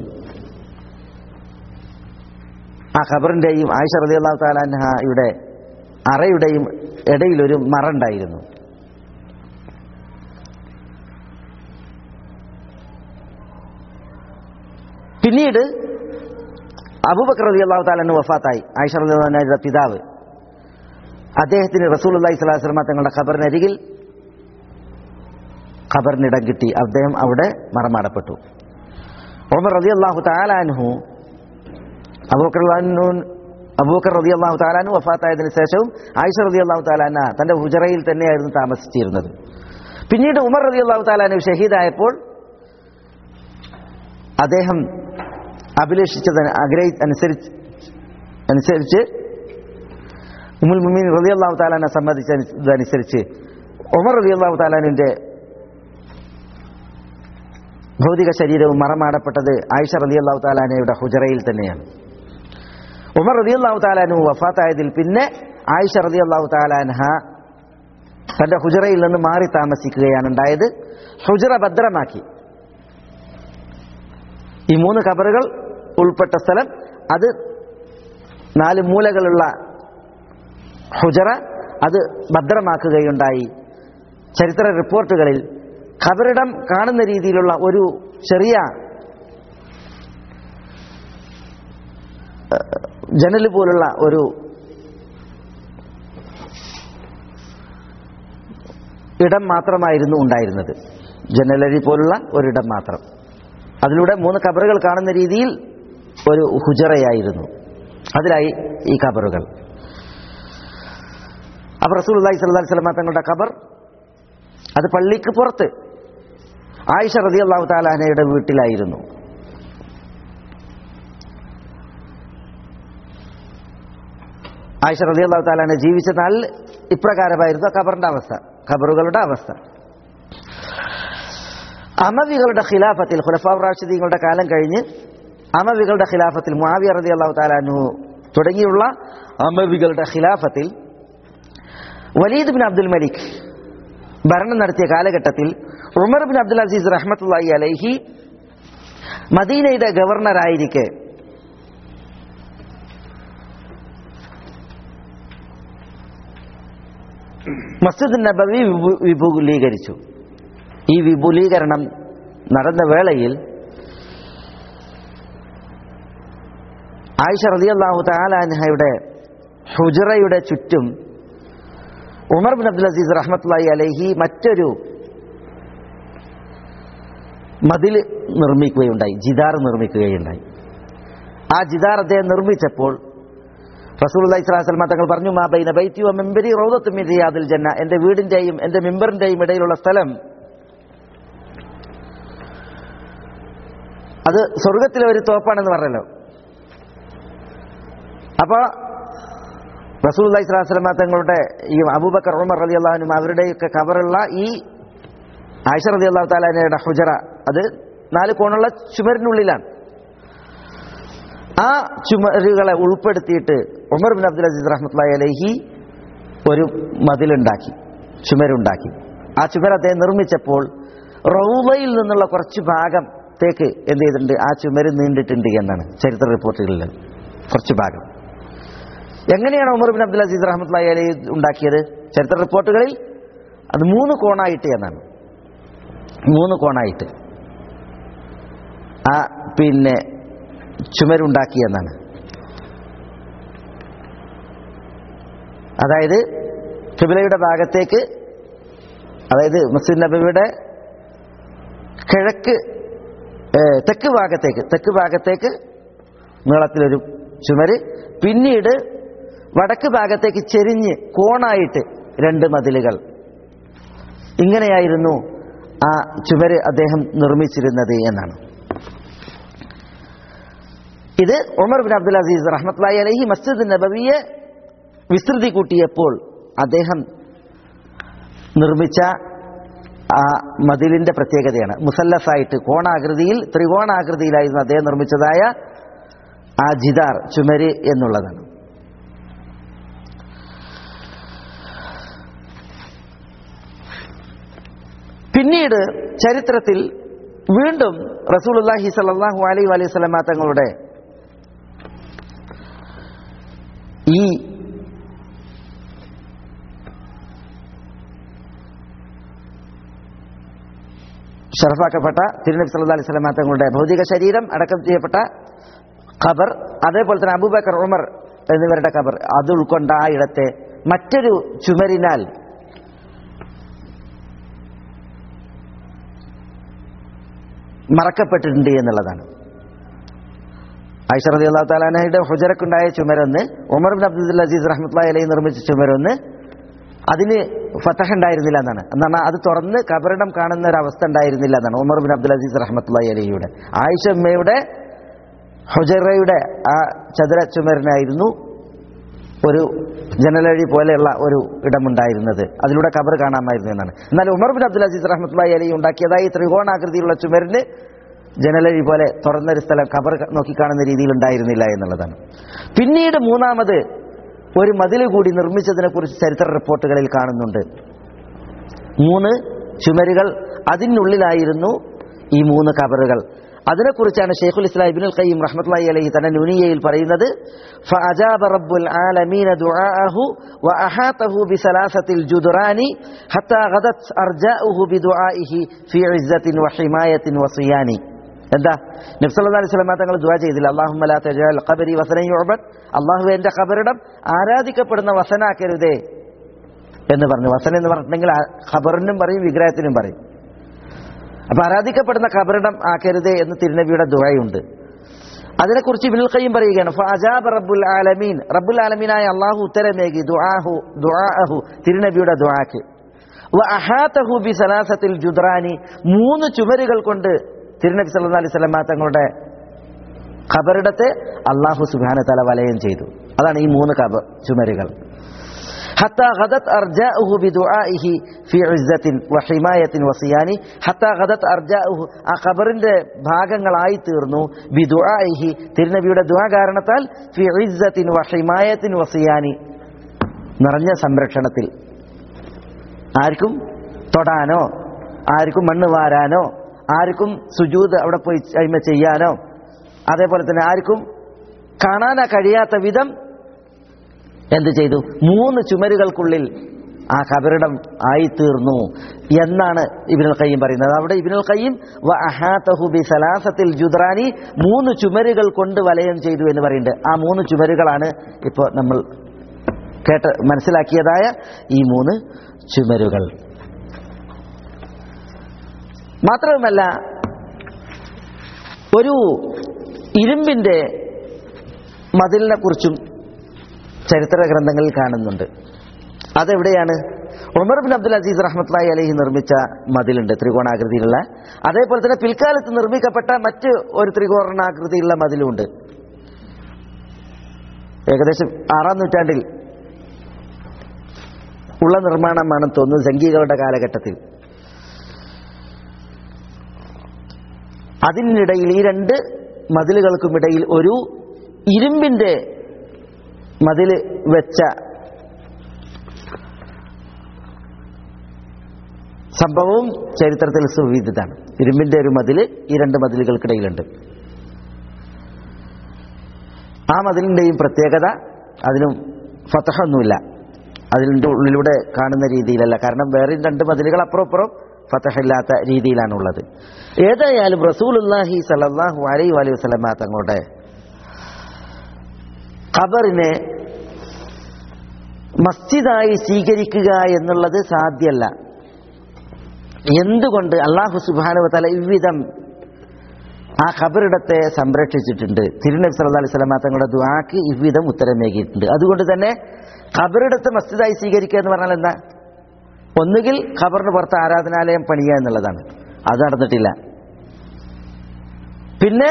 ആ ഖബറിന്റെയും ആയിഷ റതി അള്ളാഹു താലാൻഹയുടെ അറയുടെയും ഇടയിൽ ഒരു മറുണ്ടായിരുന്നു പിന്നീട് അബൂബക്കർ റതി അള്ളാഹു താലാന് വഫാത്തായി ആയിഷ റതി അള്ളാഹുയുടെ പിതാവ് അദ്ദേഹത്തിന് റസൂൽ അള്ളാഹി സ്വലാഹു സ്വലമ തങ്ങളുടെ ഖബറിനരികിൽ ഖബറിനിടം കിട്ടി അദ്ദേഹം അവിടെ മറമാടപ്പെട്ടു ഉമർ റതി അള്ളാഹു താലാൻഹു അബൂക്കർ അബൂക്കർ റതി അള്ളാഹു താലാനു വഫാത്തായതിനു ശേഷവും ആയിഷ റതി അള്ളാഹു താലാന തന്റെ ഹുജറയിൽ തന്നെയായിരുന്നു താമസിച്ചിരുന്നത് പിന്നീട് ഉമർ റതി അള്ളാഹു താലാനു ഷഹീദായപ്പോൾ അദ്ദേഹം അഭിലേഷിച്ചത് ആഗ്രഹി അനുസരിച്ച് അനുസരിച്ച് ഉമുൽ മുമീൻ റതി അള്ളാഹു താലാനെ സംബന്ധിച്ചതനുസരിച്ച് ഉമർ റതി അള്ളാഹു താലാനിന്റെ ഭൗതിക ശരീരവും മറമാടപ്പെട്ടത് ആയിഷ റതി അള്ളാഹു താലാനയുടെ ഹുജറയിൽ തന്നെയാണ് ഉമർ റതി അള്ളാഹു താലാനു വഫാത്തായതിൽ പിന്നെ ആയിഷ റതി അള്ളാഹു താലാൻഹ തന്റെ ഹുജറയിൽ നിന്ന് മാറി താമസിക്കുകയാണ് ഉണ്ടായത് ഹുജറ ഭദ്രമാക്കി ഈ മൂന്ന് കബറുകൾ ഉൾപ്പെട്ട സ്ഥലം അത് നാല് മൂലകളുള്ള ഹുജറ അത് ഭദ്രമാക്കുകയുണ്ടായി ചരിത്ര റിപ്പോർട്ടുകളിൽ ഖബറിടം കാണുന്ന രീതിയിലുള്ള ഒരു ചെറിയ ജനൽ പോലുള്ള ഒരു ഇടം മാത്രമായിരുന്നു ഉണ്ടായിരുന്നത് ജനലരി പോലുള്ള ഒരിടം മാത്രം അതിലൂടെ മൂന്ന് കബറുകൾ കാണുന്ന രീതിയിൽ ഒരു ഹുജറയായിരുന്നു അതിലായി ഈ കബറുകൾ അപ്പൊ റസൂൽ അള്ളഹി സ്വല്ലി സ്വലമ തങ്ങളുടെ കബർ അത് പള്ളിക്ക് പുറത്ത് ആയിഷ റതി അള്ളാഹു താലാനയുടെ വീട്ടിലായിരുന്നു ആയിഷ റതി അള്ളാഹു താലാന ജീവിച്ച നാളിൽ ഇപ്രകാരമായിരുന്നു ഖബറിന്റെ അവസ്ഥ ഖബറുകളുടെ അവസ്ഥ അമവികളുടെ ഖിലാഫത്തിൽ ഖുലഫാബ് റാഷിദീങ്ങളുടെ കാലം കഴിഞ്ഞ് അമവികളുടെ ഖിലാഫത്തിൽ മുആവിയ റതി അള്ളാഹു താലാനു തുടങ്ങിയുള്ള അമവികളുടെ ഖിലാഫത്തിൽ വലീദ് ബിൻ അബ്ദുൽ മലിക് ഭരണം നടത്തിയ കാലഘട്ടത്തിൽ ഉമർ ബിൻ അബ്ദുൽ അസീസ് റഹ്മത്തുള്ളി അലൈഹി മദീനയുടെ ഗവർണറായിരിക്കെ മസ്ജിദ് നബവി വിപു- വിപുലീകരിച്ചു ഈ വിപുലീകരണം നടന്ന വേളയിൽ ആയിഷ റളിയല്ലാഹു താലാൻഹയുടെ ഹുജറയുടെ ചുറ്റും ഉമർ ബിൻ അബ്ദുൽ അസീസ് റഹ്മത്തുള്ളി അലൈഹി മറ്റൊരു മതിൽ നിർമ്മിക്കുകയുണ്ടായി ജിദാർ നിർമ്മിക്കുകയുണ്ടായി ആ ജിദാർ അദ്ദേഹം നിർമ്മിച്ചപ്പോൾ റസൂലുള്ളാഹി സ്വല്ലല്ലാഹു അലൈഹി വസല്ലം തങ്ങൾ പറഞ്ഞു മാ ബൈന ബൈത്തി വ മിംബരി റൗദത്തും മിൻ റിയാദിൽ ജന്ന എൻ്റെ വീടിന്റെയും എൻ്റെ മിമ്പറിന്റെയും ഇടയിലുള്ള സ്ഥലം അത് സ്വർഗത്തിലെ ഒരു തോപ്പാണെന്ന് പറഞ്ഞല്ലോ അപ്പൊ റസൂലുള്ളാഹി സ്വല്ലല്ലാഹു അലൈഹി വസല്ലം തങ്ങളുടെ ഈ അബൂബക്കർ ഉമർ റളിയല്ലാഹു അൻഹു അവരുടെയൊക്കെ കവറുള്ള ഈ ആയിഷ റളിയല്ലാഹു തആലയുടെ ഹുജറ അത് നാല് കോണുള്ള ചുമരിനുള്ളിലാണ് ആ ചുമരുകളെ ഉൾപ്പെടുത്തിയിട്ട് ഉമർ ബിൻ അബ്ദുൽ അസീസ് റഹ്മത്തുള്ളാഹി അലൈഹി ഒരു മതിലുണ്ടാക്കി ചുമരുണ്ടാക്കി ആ ചുമർ അദ്ദേഹം നിർമ്മിച്ചപ്പോൾ റൗലയിൽ നിന്നുള്ള കുറച്ച് ഭാഗത്തേക്ക് എന്ത് ചെയ്തിട്ടുണ്ട് ആ ചുമര് നീണ്ടിട്ടുണ്ട് എന്നാണ് ചരിത്ര റിപ്പോർട്ടുകളിൽ കുറച്ച് ഭാഗം എങ്ങനെയാണ് ഉമർ ബിൻ അബ്ദുൽ അസീസ് റഹ്മത്തുള്ളാഹി അലൈഹി ഉണ്ടാക്കിയത് ചരിത്ര റിപ്പോർട്ടുകളിൽ അത് മൂന്ന് കോണായിട്ട് എന്നാണ് മൂന്ന് കോണായിട്ട് ആ പിന്നെ ചുമരുണ്ടാക്കി എന്നാണ് അതായത് കിബിലയുടെ ഭാഗത്തേക്ക് അതായത് മസ്ജിദ് നബിയുടെ കിഴക്ക് ഏ, തെക്ക് ഭാഗത്തേക്ക് തെക്ക് ഭാഗത്തേക്ക് നീളത്തിലൊരു ചുമര് പിന്നീട് വടക്ക് ഭാഗത്തേക്ക് ചെരിഞ്ഞ് കോണായിട്ട് രണ്ട് മതിലുകൾ ഇങ്ങനെയായിരുന്നു ആ ചുമര് അദ്ദേഹം നിർമ്മിച്ചിരുന്നത് എന്നാണ് ഇത് ഉമർ ബിൻ അബ്ദുൽ അസീസ് റഹ്മത്ലായി അലഹി മസ്ജിദ് നബവിയെ വിസ്തൃതി കൂട്ടിയപ്പോൾ അദ്ദേഹം നിർമ്മിച്ച ആ മതിലിന്റെ പ്രത്യേകതയാണ് മുസല്ലസായിട്ട് കോണാകൃതിയിൽ ത്രികോണാകൃതിയിലായിരുന്നു അദ്ദേഹം നിർമ്മിച്ചതായ ആ ജിദാർ ചുമര് എന്നുള്ളതാണ് പിന്നീട് ചരിത്രത്തിൽ വീണ്ടും റസൂലുള്ളാഹി സ്വല്ലല്ലാഹു അലൈഹി വലൈഹി വസല്ലമ തങ്ങളുടെ ഈ ഷറഫാക്കപ്പെട്ട തിരുനബി സല്ലല്ലാഹു അലൈഹി വസല്ലമ തങ്ങളുടെ ഭൗതിക ശരീരം അടക്കം ചെയ്യപ്പെട്ട ഖബർ അതേപോലെ തന്നെ അബൂബക്കർ ഉമർ എന്നിവരുടെ ഖബർ അത് ഉൾക്കൊണ്ട ആ ഇടത്തെ മറ്റൊരു ചുമരിനാൽ മറക്കപ്പെട്ടിട്ടുണ്ട് എന്നുള്ളതാണ് ഐഷ റതി അള്ളാഹു താലാനയുടെ ഹുജറക്കുണ്ടായ ചുമരൊന്ന് ഉമർ ബിൻ അബ്ദുൽ അസീസ് റഹ്മത്തുള്ളാഹി അലൈഹി നിർമ്മിച്ച ചുമരൊന്ന് അതിന് ഫതഹ ഉണ്ടായിരുന്നില്ല എന്നാണ് എന്നാണ് അത് തുറന്ന് കബറിടം കാണുന്ന ഒരു അവസ്ഥ ഉണ്ടായിരുന്നില്ല എന്നാണ് ഉമർ ബിൻ അബ്ദുൽ അസീസ് റഹ്മത്തുള്ളാഹി അലഹിയുടെ ആയിഷ ഉമ്മയുടെ ഹുജറയുടെ ആ ചതുര ചുമരനായിരുന്നു ഒരു ജനലഴി പോലെയുള്ള ഒരു ഇടമുണ്ടായിരുന്നത് അതിലൂടെ കബർ കാണാമായിരുന്നു എന്നാണ് എന്നാൽ ഉമർ ബിൻ അബ്ദുൽ അസീസ് റഹ്മത്തുള്ളാഹി അലി ഉണ്ടാക്കിയതായി ത്രികോണാകൃതിയിലുള്ള ചുമരിന് ജനലഴി പോലെ തുറന്നൊരു സ്ഥലം കബർ നോക്കിക്കാണുന്ന രീതിയിൽ ഉണ്ടായിരുന്നില്ല എന്നുള്ളതാണ് പിന്നീട് മൂന്നാമത് ഒരു മതിൽ കൂടി നിർമ്മിച്ചതിനെ കുറിച്ച് ചരിത്ര റിപ്പോർട്ടുകളിൽ കാണുന്നുണ്ട് മൂന്ന് ചുമരുകൾ അതിനുള്ളിലായിരുന്നു ഈ മൂന്ന് കബറുകൾ അതിനെക്കുറിച്ചാണ് ഷെയ്ഖുൽ ഇസ്ലാം ഇബ്നുൽ ഖയ്യിം റഹ്മത്തുള്ളാഹി അലൈഹി തന്റെ നുനിയയിൽ പറയുന്നത് فأجاب رب العالمين دعاءه وأحاطه بثلاثة الجدران حتى غدت أرجاؤه بدعائه في عزة وحماية وصيان എന്താ നബ്സല്ലാ അലൈഹി സ്വലമ തങ്ങൾ ദുആ ചെയ്തില്ല അള്ളാഹുമല ഖബരി വസനയുബത് അള്ളാഹു എന്റെ ഖബറിടം ആരാധിക്കപ്പെടുന്ന വസനാക്കരുതേ എന്ന് പറഞ്ഞു വസന എന്ന് പറഞ്ഞിട്ടുണ്ടെങ്കിൽ ആ ഖബറിനും പറയും വിഗ്രഹത്തിനും പറയും അപ്പൊ ആരാധിക്കപ്പെടുന്ന ഖബറിടം ആക്കരുതേ എന്ന് തിരുനബിയുടെ ദുആയുണ്ട് അതിനെക്കുറിച്ച് ഇബ്നുൽ ഖയ്യിം പറയുകയാണ് ഫഅജാബ റബ്ബുൽ ആലമീൻ റബ്ബുൽ ആലമീനായ അള്ളാഹു ഉത്തരമേകി ദുആഹു ദുആഹു തിരുനബിയുടെ ദുആക്ക് വ അഹാതഹു ബി സലാസത്തിൽ ജുദ്റാനി മൂന്ന് ചുമരുകൾ കൊണ്ട് തിരുനബി സല്ലല്ലാഹു അലൈഹി വസല്ലം തങ്ങളുടെ ഖബറിടത്തെ അള്ളാഹു സുബ്ഹാനഹു തആല വലയം ചെയ്തു അതാണ് ഈ മൂന്ന് ഖബർ ചുമരുകൾ حتى غدت أرجاؤه بدعائه في عزة وحماية وصيان حتى غدت أرجاؤه ആ ഖബറിന്റെ ഭാഗങ്ങളായി തീർന്നു ബിദുആഇഹി തിരുനബിയുടെ ദുആ കാരണത്താൽ ഫി ഇസ്സത്തിൻ വഹിമായത്തിൻ വസിയാനി നിറഞ്ഞ സംരക്ഷണത്തിൽ ആർക്കും തൊടാനോ ആർക്കും മണ്ണ് വാരാനോ ആർക്കും സുജൂദ് അവിടെ പോയി അയിമ ചെയ്യാനോ അതേപോലെ തന്നെ ആർക്കും കാണാനാ കഴിയാത്ത വിധം എന്ത് ചെയ്തു മൂന്ന് ചുമരുകൾക്കുള്ളിൽ ആ കബറിടം ആയിത്തീർന്നു എന്നാണ് ഇബിനുൽ ഖയ്യിം പറയുന്നത് അവിടെ ഇബിനുൽ ഖയ്യിം വ അഹാതഹു ബി സലാസത്തിൽ ജുദ്രാനി മൂന്ന് ചുമരുകൾ കൊണ്ട് വലയം ചെയ്തു എന്ന് പറയുന്നുണ്ട് ആ മൂന്ന് ചുമരുകളാണ് ഇപ്പോൾ നമ്മൾ കേട്ട് മനസ്സിലാക്കിയതായ ഈ മൂന്ന് ചുമരുകൾ മാത്രവുമല്ല ഒരു ഇരുമ്പിന്റെ മതിലിനെ കുറിച്ചും ചരിത്ര ഗ്രന്ഥങ്ങളിൽ കാണുന്നുണ്ട് അതെവിടെയാണ് ഉമർ ബിൻ അബ്ദുൽ അസീസ് റഹ്മത്ലായി അലഹി നിർമ്മിച്ച മതിലുണ്ട് ത്രികോണാകൃതിയിലുള്ള അതേപോലെ തന്നെ പിൽക്കാലത്ത് നിർമ്മിക്കപ്പെട്ട മറ്റ് ഒരു ത്രികോണാകൃതിയിലുള്ള മതിലുമുണ്ട് ഏകദേശം ആറാം നൂറ്റാണ്ടിൽ ഉള്ള നിർമ്മാണമാണെന്ന് തോന്നുന്നു സംഘീകളുടെ കാലഘട്ടത്തിൽ അതിനിടയിൽ ഈ രണ്ട് മതിലുകൾക്കുമിടയിൽ ഒരു ഇരുമ്പിന്റെ മതിൽ വെച്ച സംഭവവും ചരിത്രത്തിൽ സുവിദിതാണ് ഇരുമ്പിന്റെ ഒരു മതിൽ ഈ രണ്ട് മതിലുകൾക്കിടയിലുണ്ട് ആ മതിലിന്റെയും പ്രത്യേകത അതിനും ഫതഹൊന്നുമില്ല അതിൻ്റെ ഉള്ളിലൂടെ കാണുന്ന രീതിയിലല്ല കാരണം വേറെ രണ്ട് മതിലുകൾ അപ്പുറം അപ്പുറം ഫതഹില്ലാത്ത രീതിയിലാണുള്ളത് ഏതായാലും റസൂലുല്ലാഹി സലല്ലാഹു അലൈ അലൈഹി വസല്ലമ തങ്ങളുടെ ഖബറിനെ മസ്ജിദായി സ്വീകരിക്കുക എന്നുള്ളത് സാധ്യല്ല എന്തുകൊണ്ട് അള്ളാഹു സുബാനുവ തല ഇவ்விധം ആ ഖബറിടത്തെ സംരക്ഷിച്ചിട്ടുണ്ട് തിരുനബി സല്ലല്ലാഹു അലൈഹി വസല്ലമ തങ്ങളുടെ ദുആക്ക് ഇவ்விധം ഉത്തരമേകിയിട്ടുണ്ട് അതുകൊണ്ട് തന്നെ ഖബറിടത്തെ മസ്ജിദായി സ്വീകരിക്കുക എന്ന് പറഞ്ഞാൽ എന്താ ഒന്നുകിൽ ഖബറിന് പുറത്ത് ആരാധനാലയം പണിയുക എന്നുള്ളതാണ് അത് നടന്നിട്ടില്ല പിന്നെ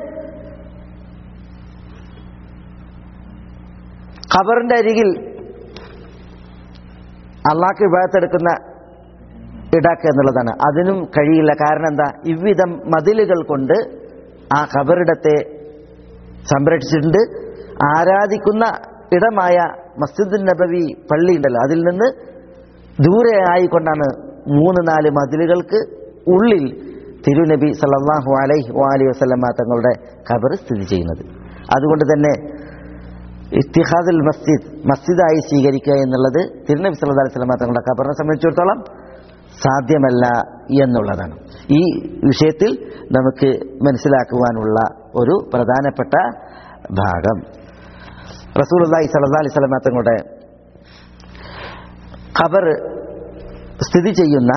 ഖബറിന്റെ അരികിൽ അള്ളാഹ്ക്ക് വിഭാഗത്തെടുക്കുന്ന ഇടാക്കുക എന്നുള്ളതാണ് അതിനും കഴിയില്ല കാരണം എന്താ ഇவ்விധം മതിലുകൾ കൊണ്ട് ആ ഖബറിടത്തെ സംരക്ഷിച്ചിട്ടുണ്ട് ആരാധിക്കുന്ന ഇടമായ മസ്ജിദ് നബവി പള്ളി ഉണ്ടല്ലോ അതിൽ നിന്ന് ദൂരെ ആയിക്കൊണ്ടാണ് മൂന്ന് നാല് മതിലുകൾക്ക് ഉള്ളിൽ തിരുനബി സല്ലല്ലാഹു അലൈഹി വാലി വസല്ലമ തങ്ങളുടെ ഖബർ സ്ഥിതി ചെയ്യുന്നത് അതുകൊണ്ട് തന്നെ ഇത്തിഹാദുൽ മസ്ജിദ് മസ്ജിദായി സ്വീകരിക്കുക എന്നുള്ളത് തിരുനബി സല്ലല്ലാഹു അലൈഹി വസല്ലമ തങ്ങളുടെ ഖബറിനെ സംബന്ധിച്ചിടത്തോളം സാധ്യമല്ല എന്നുള്ളതാണ് ഈ വിഷയത്തിൽ നമുക്ക് മനസ്സിലാക്കുവാനുള്ള ഒരു പ്രധാനപ്പെട്ട ഭാഗം റസൂലുള്ളാഹി സ്വല്ലല്ലാഹു അലൈഹി വസല്ലമ തങ്ങളുടെ ഖബർ സ്ഥിതി ചെയ്യുന്ന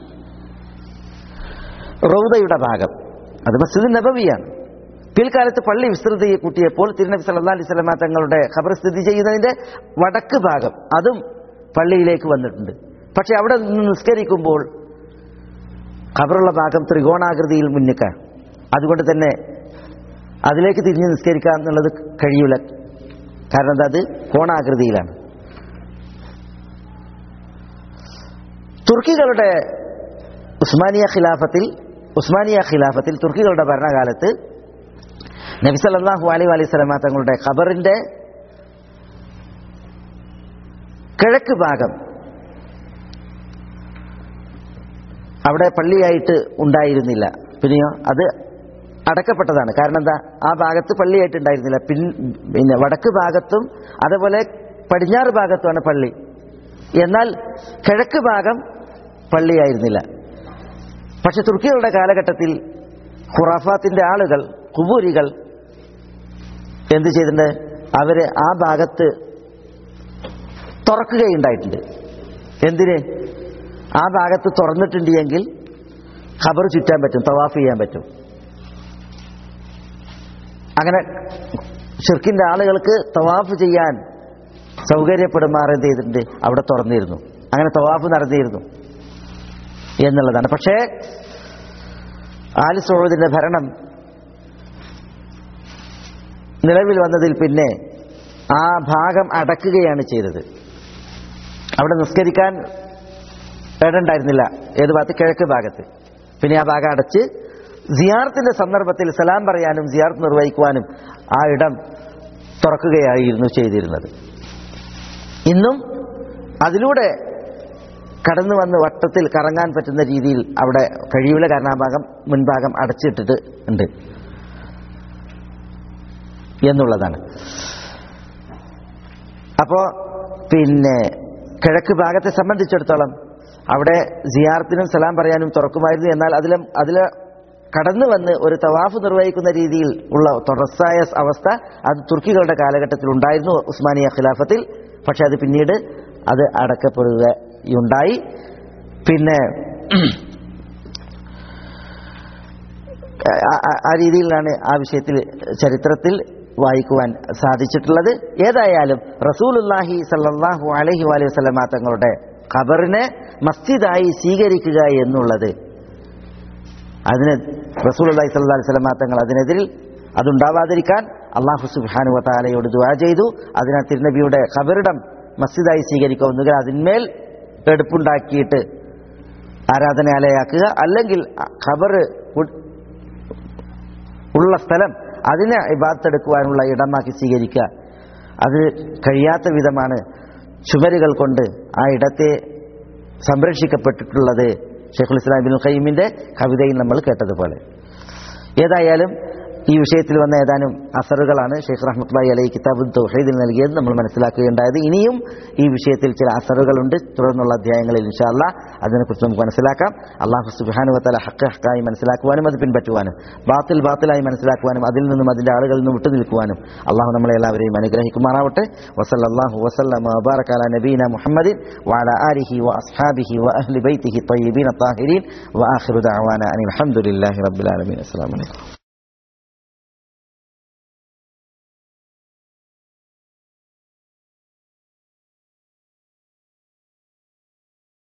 റൗദയുടെ ഭാഗം അത് മസ്ജിദ് നബവിയാണ് പിൽക്കാലത്ത് പള്ളി വിസ്തൃതിയെ കൂട്ടിയപ്പോൾ തിരുനബി സല്ലല്ലാഹു അലൈഹി വസല്ലമ തങ്ങളുടെ ഖബർ സ്ഥിതി ചെയ്യുന്നതിന്റെ വടക്ക് ഭാഗം അതും പള്ളിയിലേക്ക് വന്നിട്ടുണ്ട് പക്ഷെ അവിടെ നിന്ന് നിസ്കരിക്കുമ്പോൾ ഖബറുള്ള ഭാഗം ത്രികോണാകൃതിയിൽ മുന്നിക്കാണ് അതുകൊണ്ട് തന്നെ അതിലേക്ക് തിരിഞ്ഞ് നിസ്കരിക്കുക എന്നുള്ളത് കഴിയൂല കാരണം എന്താ അത് കോണാകൃതിയിലാണ് തുർക്കികളുടെ ഉസ്മാനിയ ഖിലാഫത്തിൽ ഉസ്മാനിയ ഖിലാഫത്തിൽ തുർക്കികളുടെ ഭരണകാലത്ത് നബി സല്ലല്ലാഹു അലൈഹി അലൈഹി സ്വലമ തങ്ങളുടെ ഖബറിന്റെ കിഴക്ക് ഭാഗം അവിടെ പള്ളിയായിട്ട് ഉണ്ടായിരുന്നില്ല പിന്നെയോ അത് അടക്കപ്പെട്ടതാണ് കാരണം എന്താ ആ ഭാഗത്ത് പള്ളിയായിട്ട് ഉണ്ടായിരുന്നില്ല പിൻ പിന്നെ വടക്ക് ഭാഗത്തും അതേപോലെ പടിഞ്ഞാറ് ഭാഗത്തുമാണ് പള്ളി എന്നാൽ കിഴക്ക് ഭാഗം പള്ളിയായിരുന്നില്ല പക്ഷെ തുർക്കികളുടെ കാലഘട്ടത്തിൽ ഖുറാഫാത്തിന്റെ ആളുകൾ കുബൂരികൾ എന്ത് ചെയ്തിട്ടുണ്ട് അവര് ആ ഭാഗത്ത് തുറക്കുകയുണ്ടായിട്ടുണ്ട് എന്തിന് ആ ഭാഗത്ത് തുറന്നിട്ടുണ്ട് എങ്കിൽ ഖബർ ചുറ്റാൻ പറ്റും തവാഫ് ചെയ്യാൻ പറ്റും അങ്ങനെ ഷിർക്കിന്റെ ആളുകൾക്ക് തവാഫ് ചെയ്യാൻ സൗകര്യപ്പെടുമാർ എന്ത് ചെയ്തിട്ടുണ്ട് അവിടെ തുറന്നിരുന്നു അങ്ങനെ തവാഫ് നടന്നിരുന്നു എന്നുള്ളതാണ് പക്ഷേ ആലി സൗദിന്റെ ഭരണം നിലവിൽ വന്നതിൽ പിന്നെ ആ ഭാഗം അടക്കുകയാണ് ചെയ്തത് അവിടെ നിസ്കരിക്കാൻ ഇടണ്ടായിരുന്നില്ല ഏത് ഭാഗത്ത് കിഴക്ക് ഭാഗത്ത് പിന്നെ ആ ഭാഗം അടച്ച് സിയാർത്തിന്റെ സന്ദർഭത്തിൽ സലാം പറയാനും സിയാർത്ത് നിർവഹിക്കുവാനും ആ ഇടം തുറക്കുകയായിരുന്നു ചെയ്തിരുന്നത് ഇന്നും അതിലൂടെ കടന്നു വന്ന് വട്ടത്തിൽ കറങ്ങാൻ പറ്റുന്ന രീതിയിൽ അവിടെ കഴിയൂല കാരണം ആ ഭാഗം മുൻഭാഗം അടച്ചിട്ടിട്ട് ഉണ്ട് എന്നുള്ളതാണ് അപ്പോ പിന്നെ കിഴക്ക് ഭാഗത്തെ സംബന്ധിച്ചിടത്തോളം അവിടെ സിയാർത്തിനും സലാം പറയാനും തുറക്കുമായിരുന്നു എന്നാൽ അതിലെ അതിലെ കടന്നു വന്ന് ഒരു തവാഫ് നിർവഹിക്കുന്ന രീതിയിൽ ഉള്ള തുടർച്ചായ അവസ്ഥ അത് തുർക്കികളുടെ കാലഘട്ടത്തിൽ ഉണ്ടായിരുന്നു ഉസ്മാനിയ ഖിലാഫത്തിൽ പക്ഷെ അത് പിന്നീട് അത് അടക്കപ്പെടുകയുണ്ടായി പിന്നെ ആ- ആ- ആ രീതിയിലാണ് ആ വിഷയത്തിൽ ചരിത്രത്തിൽ വായിക്കുവാൻ സാധിച്ചിട്ടുള്ളത് ഏതായാലും റസൂലുല്ലാഹി സല്ലല്ലാഹു അലൈഹി വലൈഹി വസല്ലമ തങ്ങളുടെ ഖബറിനെ മസ്ജിദായി സ്വീകരിക്കുക എന്നുള്ളത് അതിന് റസൂലുള്ളാഹി സ്വല്ലല്ലാഹു അലൈഹി വസല്ലമ തങ്ങൾ അതിനെതിരിൽ അതുണ്ടാവാതിരിക്കാൻ അള്ളാഹു സുബ്ഹാനഹു വതആലയോട് ദുആ ചെയ്തു അതിനാൽ തിരുനബിയുടെ ഖബറിടം മസ്ജിദായി സ്വീകരിക്കുക ഒന്നുകിൽ അതിന്മേൽ എടുപ്പുണ്ടാക്കിയിട്ട് ആരാധനാലയാക്കുക അല്ലെങ്കിൽ ഖബർ ഉള്ള സ്ഥലം അതിനെ ഇബാത്തെടുക്കുവാനുള്ള ഇടമാക്കി സ്വീകരിക്കുക അത് കഴിയാത്ത വിധമാണ് ചുമരുകൾ കൊണ്ട് ആ ഇടത്തെ സംരക്ഷിക്കപ്പെട്ടിട്ടുള്ളത് ഷെയ്ഖുൽ ഇസ്ലാം ബിൻ ഖയ്യിമിന്റെ കവിതയിൽ നമ്മൾ കേട്ടതുപോലെ ഏതായാലും ഈ വിഷയത്തിൽ വന്ന ഏതാനും അസറുകളാണ് ഷെയ്ഖ് റഹ്മത്തുള്ളി അലൈ കിതാബുൽ തൗഹീദിൽ നൽകിയത് നമ്മൾ മനസ്സിലാക്കുകയുണ്ടായത് ഇനിയും ഈ വിഷയത്തിൽ ചില അസറുകളുണ്ട് തുടർന്നുള്ള അധ്യായങ്ങളിൽ ഇൻഷാല്ല അതിനെക്കുറിച്ച് നമുക്ക് മനസ്സിലാക്കാം അള്ളാഹു സുബാനു വത്തല ഹക്ക് ഹക്കായി മനസ്സിലാക്കുവാനും അത് പിൻപറ്റുവാനും ബാത്തിൽ ബാത്തിലായി മനസ്സിലാക്കുവാനും അതിൽ നിന്നും അതിന്റെ ആളുകളിൽ നിന്നും വിട്ടു നിൽക്കുവാനും അള്ളാഹു നമ്മളെ എല്ലാവരെയും അനുഗ്രഹിക്കുമാറാവട്ടെ വസല്ലാഹു വസല്ലം വബാറക അലാ നബീന മുഹമ്മദിൻ വഅലാ ആലിഹി വഅസ്ഹാബിഹി വഅഹ്ലി ബൈത്തിഹി طيبين الطاهرين وآخر دعوانا أن الحمد لله رب العالمين السلام عليكم